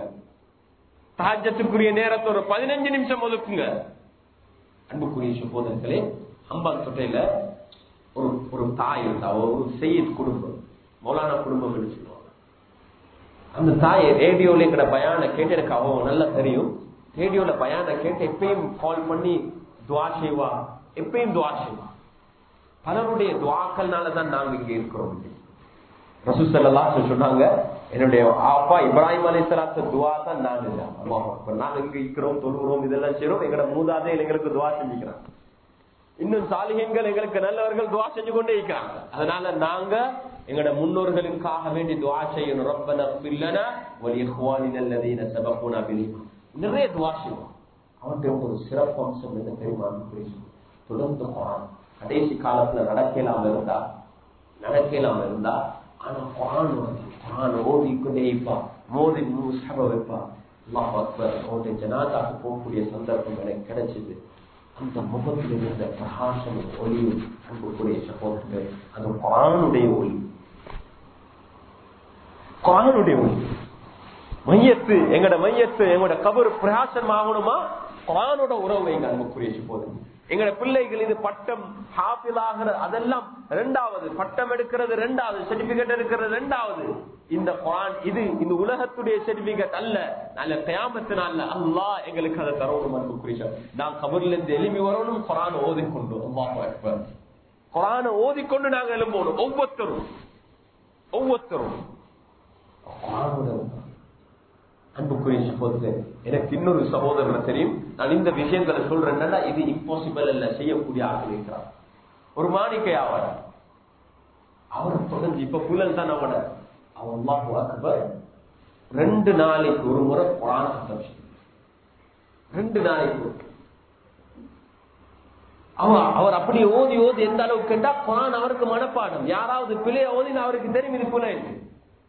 தாஜத்துக்குரிய நேரத்தை ஒரு பதினஞ்சு நிமிஷம் ஒதுக்குங்க அன்புக்குரிய சகோதரர்களே அம்பான் தொட்டையில ஒரு ஒரு தாய் இருந்தா ஒரு செய்யத் குடும்பம் மௌலானா குடும்பம் என்று சொல்லுவாங்க அந்த தாய் ரேடியோல எங்கட பயான கேட்டு எனக்கு அவ நல்லா தெரியும் ரேடியோல பயான கேட்டு எப்பயும் கால் பண்ணி துவா செய்வா எப்பயும் துவா செய்வா பலருடைய துவாக்கள்னால தான் நாங்க இங்க இருக்கிறோம் ரசூசல்லா சொன்னாங்க என்னுடைய அப்பா இப்ராஹிம் அலி சலாத்து துவா தான் நான் இல்லை அல்லாஹ் அக்பர். நாங்க இங்க இருக்கிறோம் தொழுகிறோம் இதெல்லாம் செய்யறோம் எங்களோட மூதாதே எங்களுக்கு துவா செஞ்சுக்கிறான் இன்னும் சாலிகன்கள் எங்களுக்கு நல்லவர்கள் துவா செஞ்சு கொண்டே இருக்கிறாங்க அதனால நாங்க எங்களோட முன்னோர்களுக்காக வேண்டி துவா செய்யணும் ரப்பன பில்லனா வலி இஹ்வானினல்லதீன சபகுனா பில் ஈமான். நிறைய துவா செய்வோம் அவன்கிட்ட ஒரு சிறப்பு அம்சம் என்ன தெரியுமா பேசும் தொடர்ந்து குரான் கடைசி காலத்துல நடக்கலாம இருந்தா நடக்கலாம இருந்தா ஆனா குரான் ஓதி குரான் ஓதிக்கொண்டே இருப்பா மோதி முஸ்ஹப வைப்பா அல்லாஹ் அக்பர் அவனுடைய ஜனாதாக்கு போகக்கூடிய சந்தர்ப்பம் எனக்கு கிடைச்சது அந்த முகத்தில் இருந்த பிரகாசமும் ஒளியும் அன்புக்குரிய சகோதரர்கள் அது குரானுடைய ஒளி குரானுடைய ஒளி மையத்து எங்கட மையத்து எங்களோட கபர் பிரகாசம் ஆகணுமா குரானோட உறவு வைங்க அன்புக்குரிய சகோதரன் எங்கட பிள்ளைகள் இது பட்டம் ஹாஃபில் ஆகிற அதெல்லாம் ரெண்டாவது பட்டம் எடுக்கிறது ரெண்டாவது சர்டிபிகேட் எடுக்கிறது ரெண்டாவது இந்த குரான் இது இந்த உலகத்துடைய சர்டிபிகேட் அல்ல நல்ல கயாமத்தினால அல்லாஹ் எங்களுக்கு அதை தரணும் அன்புக்குரிய நான் கபர்ல இருந்து எழுப்பி வரணும் குரான் ஓதிக்கொண்டு அல்லாஹ் அக்பர் குரானை ஓதிக்கொண்டு நாங்க எழும்பணும் ஒவ்வொருத்தரும் ஒவ்வொருத்தரும் குரானோட அன்புக்குரிய சகோதரர் எனக்கு இன்னொரு சகோதரர் தெரியும் நான் இந்த விஷயங்களை சொல்றேன்னா இது இம்பாசிபிள் அல்ல செய்யக்கூடிய ஆள் இருக்கிறார் ஒரு மாணிக்கையாவார் அவரை தொடர்ந்து இப்ப புலன் தான் அவன அவன் அக்பர் ரெண்டு நாளைக்கு ஒரு முறை குரான சத்தம் செய்யும். ரெண்டு நாளைக்கு ஒரு. அவர் அவர் அப்படி ஓதி ஓதி எந்த அளவுக்கு கேட்டா குரான் அவருக்கு மனப்பாடம் யாராவது பிள்ளைய ஓதினா அவருக்கு தெரியும் இது புல என்று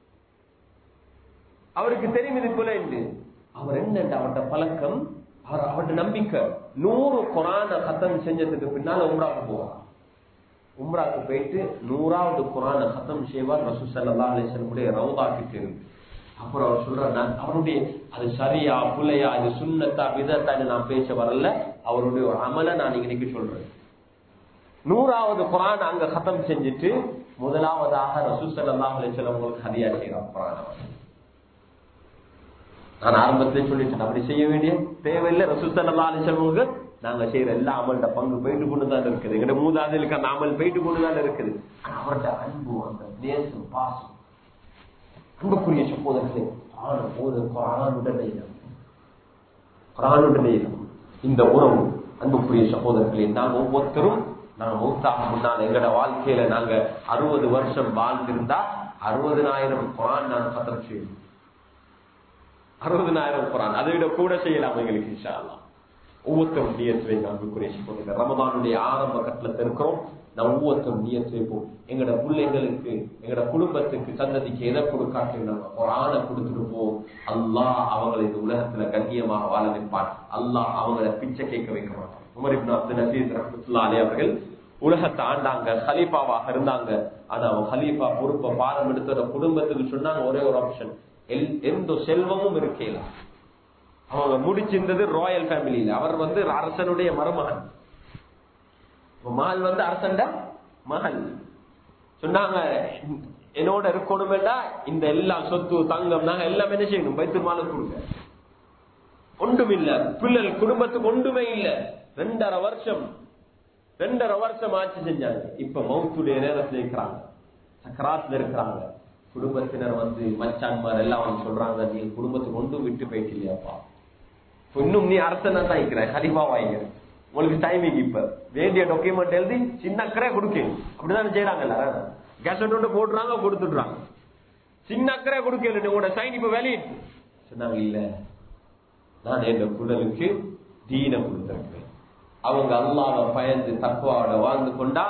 அவருக்கு தெரியும் இது புல என்று அவர் என்ன அவர்கிட்ட பழக்கம் அவர் அவருடைய நம்பிக்கை நூறு குரான கத்தம் செஞ்சதுக்கு பின்னால உம்ராவுக்கு போவார் உம்ராக்கு போயிட்டு நூறாவது குரான கத்தம் செய்வார் ரசூ சல்லா அலிசனுடைய ரவுதா கிட்ட இருந்து அப்புறம் அவர் சொல்றார் நான் அவருடைய அது சரியா புலையா இது சுண்ணத்தா விதத்தான்னு நான் பேச வரல அவருடைய ஒரு அமலை நான் இன்னைக்கு சொல்றேன் நூறாவது குரான் அங்க கத்தம் செஞ்சுட்டு முதலாவதாக ரசூ சல்லா அலிசன் உங்களுக்கு ஹதியா செய்யறான் குரான் நான் ஆரம்பத்திலே சொல்லிட்டேன் அப்படி செய்ய வேண்டிய தேவையில்லை ரசூசல்லா அலிசல்வங்க நாங்க செய்யற எல்லா அமல்ட பங்கு போயிட்டு கொண்டு தான் இருக்குது எங்கட மூதாதைகளுக்கு அந்த அமல் போயிட்டு கொண்டு தான் இருக்குது ஆனா அவர்கிட்ட அன்பு அந்த நேசம் பாசம் அன்புக்குரிய சகோதரர்களே ஆன போது குரானுடனே குரானுடனே இந்த உறவு அன்புக்குரிய சகோதரர்களே நாங்க ஒவ்வொருத்தரும் நாங்க மூத்தாக முன்னால் எங்கட வாழ்க்கையில நாங்க அறுபது வருஷம் வாழ்ந்திருந்தா அறுபதனாயிரம் குரான் நான் சத்தம் செய்யணும் அறுபதனாயிரம் குரான் அதை விட கூட செய்யலாம் எங்களுக்கு இன்ஷா அல்லாஹ் ஒவ்வொருத்தரும் நியத்து வைங்க அன்புக்குரிய சகோதரர்கள் ரமதானுடைய ஆரம்ப கட்டத்தில் இருக்கிறோம் நம்ம ஒவ்வொருத்தரும் நியத்து வைப்போம் எங்கட பிள்ளைங்களுக்கு எங்கட குடும்பத்துக்கு சந்ததிக்கு எதை கொடுக்காட்டு நம்ம ஒரு ஆணை கொடுத்துட்டு போவோம் அல்லாஹ் அவங்களை இந்த உலகத்துல கண்ணியமாக வாழ வைப்பான் அல்லாஹ் அவங்கள பிச்சை கேட்க வைக்க மாட்டான் உமர் இப்னு அப்துல் நசீர் ரஹமத்துல்லா அலி அவர்கள் உலகத்தை ஆண்டாங்க ஹலீஃபாவாக இருந்தாங்க ஆனா அவன் ஹலீஃபா பொறுப்பை பாரம் எடுத்த குடும்பத்துக்கு சொன்னாங்க ஒரே ஒரு ஆப்ஷன் எந்த செல்வமும் இருக்கல அவங்க முடிச்சிருந்தது ராயல் ஃபேமிலியில அவர் வந்து அரசனுடைய மருமகன் மகள் வந்து அரசன்ட மகள் சொன்னாங்க என்னோட இருக்கணுமேடா இந்த எல்லா சொத்து தங்கம் நாங்க எல்லாம் என்ன செய்யணும் பைத்து மாலை கொடுங்க ஒன்றும் இல்ல பிள்ளைகள் குடும்பத்துக்கு ஒன்றுமே இல்ல ரெண்டரை வருஷம் ரெண்டரை வருஷம் ஆட்சி செஞ்சாங்க இப்ப மவுத்துடைய நேரத்துல இருக்கிறாங்க சக்கராத்துல இருக்கிறாங்க குடும்பத்தினர் வந்து மச்சான்மார் எல்லாம் வந்து சொல்றாங்க நீ குடும்பத்துக்கு ஒன்றும் விட்டு போயிட்டு இல்லையாப்பா இன்னும் நீ அரசனா தான் இருக்கிற கலிபா வாங்கிற உங்களுக்கு டைமிங் இப்ப வேண்டிய டாக்குமெண்ட் எழுதி சின்ன அக்கறை கொடுக்கணும் அப்படிதானே செய்யறாங்கல்ல கேசட் போடுறாங்க கொடுத்துடுறாங்க சின்ன அக்கறை கொடுக்கல உங்களோட சைன் இப்ப வெளியிட்டு சொன்னாங்க இல்ல நான் என் குடலுக்கு தீன கொடுத்திருக்கிறேன் அவங்க அல்லாவை பயந்து தக்குவாவோட வாழ்ந்து கொண்டா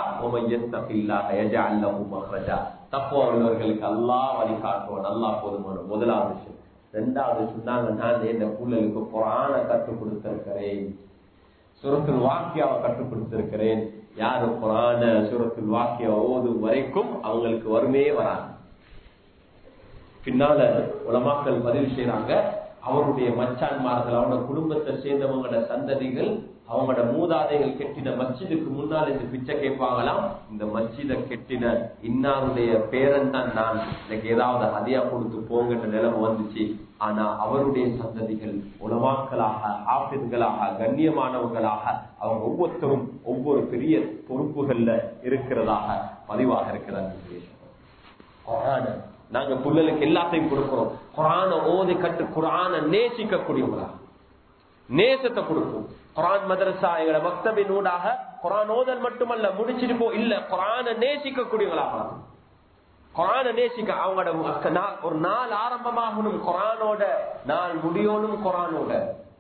தக்குவா உள்ளவர்களுக்கு அல்லா வழி காட்டுவான் அல்லா போதுமான முதலாவது விஷயம் ரெண்டாவது சொன்னாங்க நான் என் பிள்ளைகளுக்கு புறான கற்றுக் கொடுத்திருக்கிறேன் சுரத்தில் வாக்கியாவை கற்றுக் கொடுத்திருக்கிறேன் யாரு புறான சுரத்தில் வாக்கிய ஓதும் வரைக்கும் அவங்களுக்கு வருமே வராது பின்னால உலமாக்கள் பதிவு செய்யறாங்க அவருடைய மச்சான்மார்கள் அவனோட குடும்பத்தை சேர்ந்தவங்களோட சந்ததிகள் அவங்களோட மூதாதைகள் கெட்டின மச்சிதுக்கு முன்னால் இந்த பிச்சை கேட்பாங்களாம் இந்த மச்சித கெட்டின இன்னாருடைய பேரன் தான் நான் எனக்கு ஏதாவது அதியா கொடுத்து போங்கிற நிலைமை வந்துச்சு ஆனா அவருடைய சந்ததிகள் உலமாக்களாக ஆபிர்களாக கண்ணியமானவர்களாக அவங்க ஒவ்வொருத்தரும் ஒவ்வொரு பெரிய பொறுப்புகள்ல இருக்கிறதாக பதிவாக இருக்கிறார் நாங்க புள்ளலுக்கு எல்லாத்தையும் கொடுக்கிறோம் குரான ஓதி கட்டு குரான நேசிக்கக்கூடியவங்களா நேசத்தை கொடுக்கும் குரான் மதரசா எங்களை மக்தபின் ஊடாக குரான் ஓதல் மட்டுமல்ல முடிச்சிட்டு போ இல்ல குரான நேசிக்கக்கூடியவங்களாக குரான நேசிக்க அவங்களோட நா- ஒரு நாள் ஆரம்பமாகணும் குரானோட நாள் முடியணும் குரானோட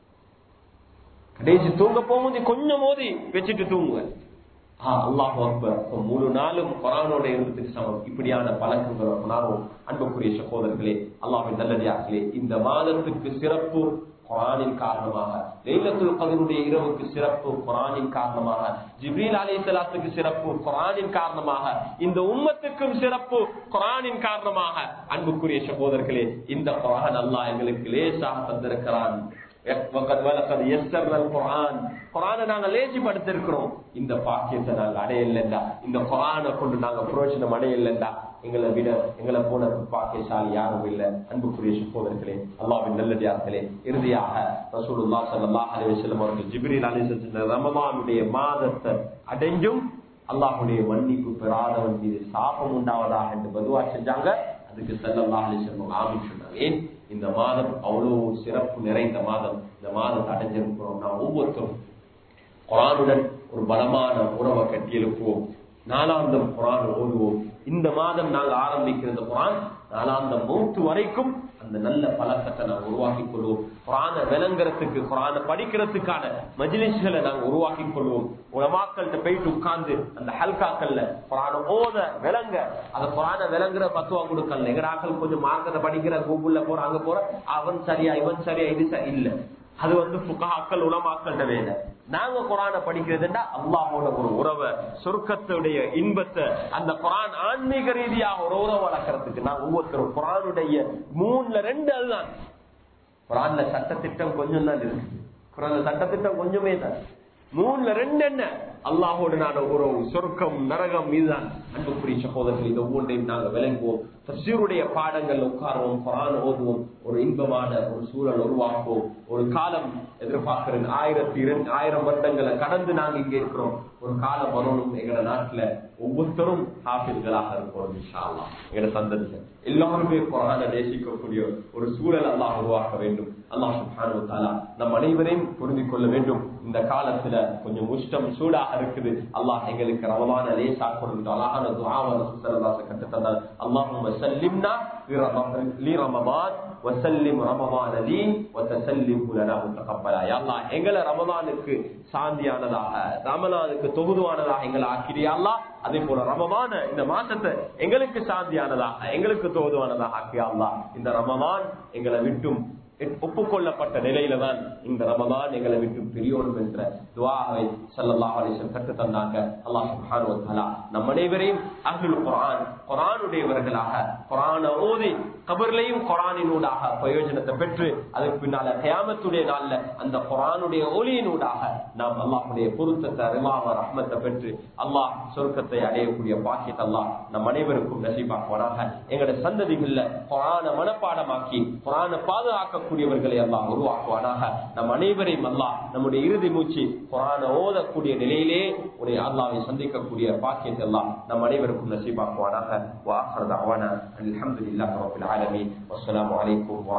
கடைசி தூங்க போகும்போது கொஞ்சம் மோதி வச்சுட்டு தூங்குங்க அல்லாஹ் அக்பர் முழு நாளும் குரானோட இருந்ததுக்கு சமம் இப்படியான பழக்கங்கள் நானும் அன்புக்குரிய சகோதரர்களே அல்லாஹின் நல்லடியார்களே இந்த மாதத்துக்கு சிறப்பு குரானின் காரணமாக லைலத்துல் கதருடைய இரவுக்கு சிறப்பு குரானின் காரணமாக ஜிப்ரீல் அலைஹிஸ்ஸலாத்துக்கு சிறப்பு குரானின் காரணமாக இந்த உம்மத்துக்கும் சிறப்பு குரானின் காரணமாக அன்புக்குரிய சகோதரர்களே இந்த குரான் அல்லாஹ் எங்களுக்கு லேசாக தந்திருக்கிறான் وقد ولقد يسرنا القرآن குரானை நாங்க லேசிப்படுத்திருக்கிறோம் இந்த பாக்கியத்தை நாங்க அடையலண்டா இந்த குரானை கொண்டு நாங்க புரோஜனம் அடையலண்டா எங்களை விட எங்களை போல பாக்கியசாலி யாரும் இல்ல அன்புக்குரிய சகோதரர்களே அல்லாவின் நல்லடியார்களே இறுதியாக ரசூலுல்லாஹ் ஸல்லல்லாஹு அலைஹி வஸல்லம் அவர்கள் ஜிப்ரீல் அலைஹிஸ்ஸலாம் ரமலானுடைய மாதத்தை அடைஞ்சும் அல்லாஹ்வுடைய மன்னிப்பு பெறாதவன் மீது சாபம் உண்டாவதாக என்று பதுவா செஞ்சாங்க அதுக்கு ஸல்லல்லாஹு அலைஹி வஸல்லம் ஆமீன் சொன்னாங்க ஏன் இந்த மாதம் அவ்வளவு சிறப்பு நிறைந்த மாதம் இந்த மாதத்தை அடைஞ்சிருக்கிறோம் நாம் ஒவ்வொருத்தரும் குரானுடன் ஒரு பலமான உறவை கட்டியெழுப்புவோம் நாலாந்தம் குரான் ஓதுவோம் இந்த மாதம் நாங்கள் ஆரம்பிக்கிற இந்த குரான் நாலாந்தம் மூத்து வரைக்கும் அந்த நல்ல பழக்கத்தை நாங்கள் உருவாக்கிக் கொள்வோம் குரானை விளங்குறதுக்கு குரானை படிக்கிறதுக்கான மஜிலிஸ்களை நாங்கள் உருவாக்கிக் கொள்வோம் உலமாக்கள்கிட்ட போயிட்டு உட்கார்ந்து அந்த ஹல்காக்கள்ல குரானை ஓத விளங்க அந்த குரானை விளங்குற பத்துவா கொடுக்கல எங்கடாக்கள் கொஞ்சம் மார்க்கத்தை படிக்கிற கூகுள்ல போற அங்க போற அவன் சரியா இவன் சரியா இது சரி இல்ல அது வந்து புகாக்கள் உலமாக்கள்கிட்ட வேலை நாங்க குரானை படிக்கிறதுன்னா அல்லாஹோட ஒரு உறவை சொர்க்கத்துடைய இன்பத்தை அந்த குரான் ஆன்மீக ரீதியாக ஒரு உறவு வளர்க்கறதுக்கு நான் ஒவ்வொருத்தரும் குரானுடைய மூணுல ரெண்டு அதுதான் குரான்ல சட்டத்திட்டம் கொஞ்சம் தான் இருக்கு குரான்ல சட்டத்திட்டம் கொஞ்சமே தான் மூணுல ரெண்டு என்ன அல்லாஹோடு நான் உறவு சொர்க்கம் நரகம் இதுதான் அன்புக்குரிய சகோதரர்கள் இது ஒவ்வொன்றையும் நாங்கள் விளங்குவோம் தப்சீருடைய பாடங்கள் உட்காருவோம் குரான் ஓதுவோம் ஒரு இன்பமான ஒரு சூழல் உருவாக்குவோம் ஒரு காலம் எதிர்பார்க்கிறேன் ஆயிரத்தி இரண்டு ஆயிரம் வருடங்களை கடந்து நாங்க இங்க இருக்கிறோம் ஒரு காலம் வரணும் எங்கட நாட்டுல ஒவ்வொருத்தரும் ஹாஃபில்களாக இருப்போம் இன்ஷா அல்லாஹ் எங்கட சந்ததிகள் எல்லாருமே குரானை நேசிக்கக்கூடிய ஒரு சூழல் அல்லாஹ் உருவாக்க வேண்டும் அல்லாஹ் சுப்ஹானஹு வ தஆலா நம் அனைவரையும் புரிந்து கொள்ள வேண்டும் இந்த காலத்துல கொஞ்சம் உஷ்டம் சூடாக இருக்குது அல்லாஹ் எங்களுக்கு ரமலான லேசா கொடுத்து அழகான துஆவை ரசூல் ஸல்லல்லாஹு அலைஹி வஸல்லம் கற்றுத் தந்தார் அல்லாஹும்ம சல்லிம்னா லி ரமலான் வசல்லிம் ரமலான் லி வதசல்லிம் லனா முத்தகப்பலா யா அல்லாஹ் எங்களை ரமலானுக்கு சாந்தியானதாக ரமலானுக்கு தொகுதுவானதாக எங்களை ஆக்கிறியா அல்லாஹ் அதே போல ரமமான இந்த மாசத்தை எங்களுக்கு சாந்தியானதாக எங்களுக்கு தோதுவானதாக ஆக்கியா அல்லாஹ் இந்த ரமலான் எங்களை விட்டும் ஒப்புக்கொள்ளப்பட்ட நிலையில தான் இந்த ரமதான் எங்களை விட்டு பிரியோடும் என்ற துவாவை சல்லல்லாஹு அலைஹி வஸல்லம் கற்று தந்தாங்க அல்லாஹ் சுப்ஹானஹு வ தஆலா நம் அனைவரையும் அஹ்லுல் குர்ஆன் குர்ஆனுடையவர்களாக குர்ஆனை ஓதி கபர்லையும் குர்ஆனினூடாக பிரயோஜனத்தை பெற்று அதுக்கு பின்னால கியாமத்துடைய நாள்ல அந்த குர்ஆனுடைய ஒளியினூடாக நாம் அல்லாஹ்வுடைய பொருத்தத்தை ரிலாவ ரஹ்மத்தை பெற்று அல்லாஹ் சொர்க்கத்தை அடையக்கூடிய பாக்கியத்தை அல்லாஹ் நம் அனைவருக்கும் நசீபாக்குவானாக எங்களுடைய சந்ததிகள்ல குர்ஆனை மனப்பாடமாக்கி குர்ஆனை பாதுகாக்கக்கூடியவர்களை அல்லாஹ் உருவாக்குவானாக நம் அனைவரையும் அல்லாஹ் நம்முடைய இறுதி மூச்சு குர்ஆனை ஓதக்கூடிய நிலையிலே உடைய அல்லாவை சந்திக்கக்கூடிய பாக்கியத்தை எல்லாம் நம் அனைவருக்கும் நசீபாக்குவானாக வாஹர் தஅவானா அல்ஹம்துலில்லாஹி ரப்பில் ஆலமீன் வஸ்ஸலாமு அலைக்கும்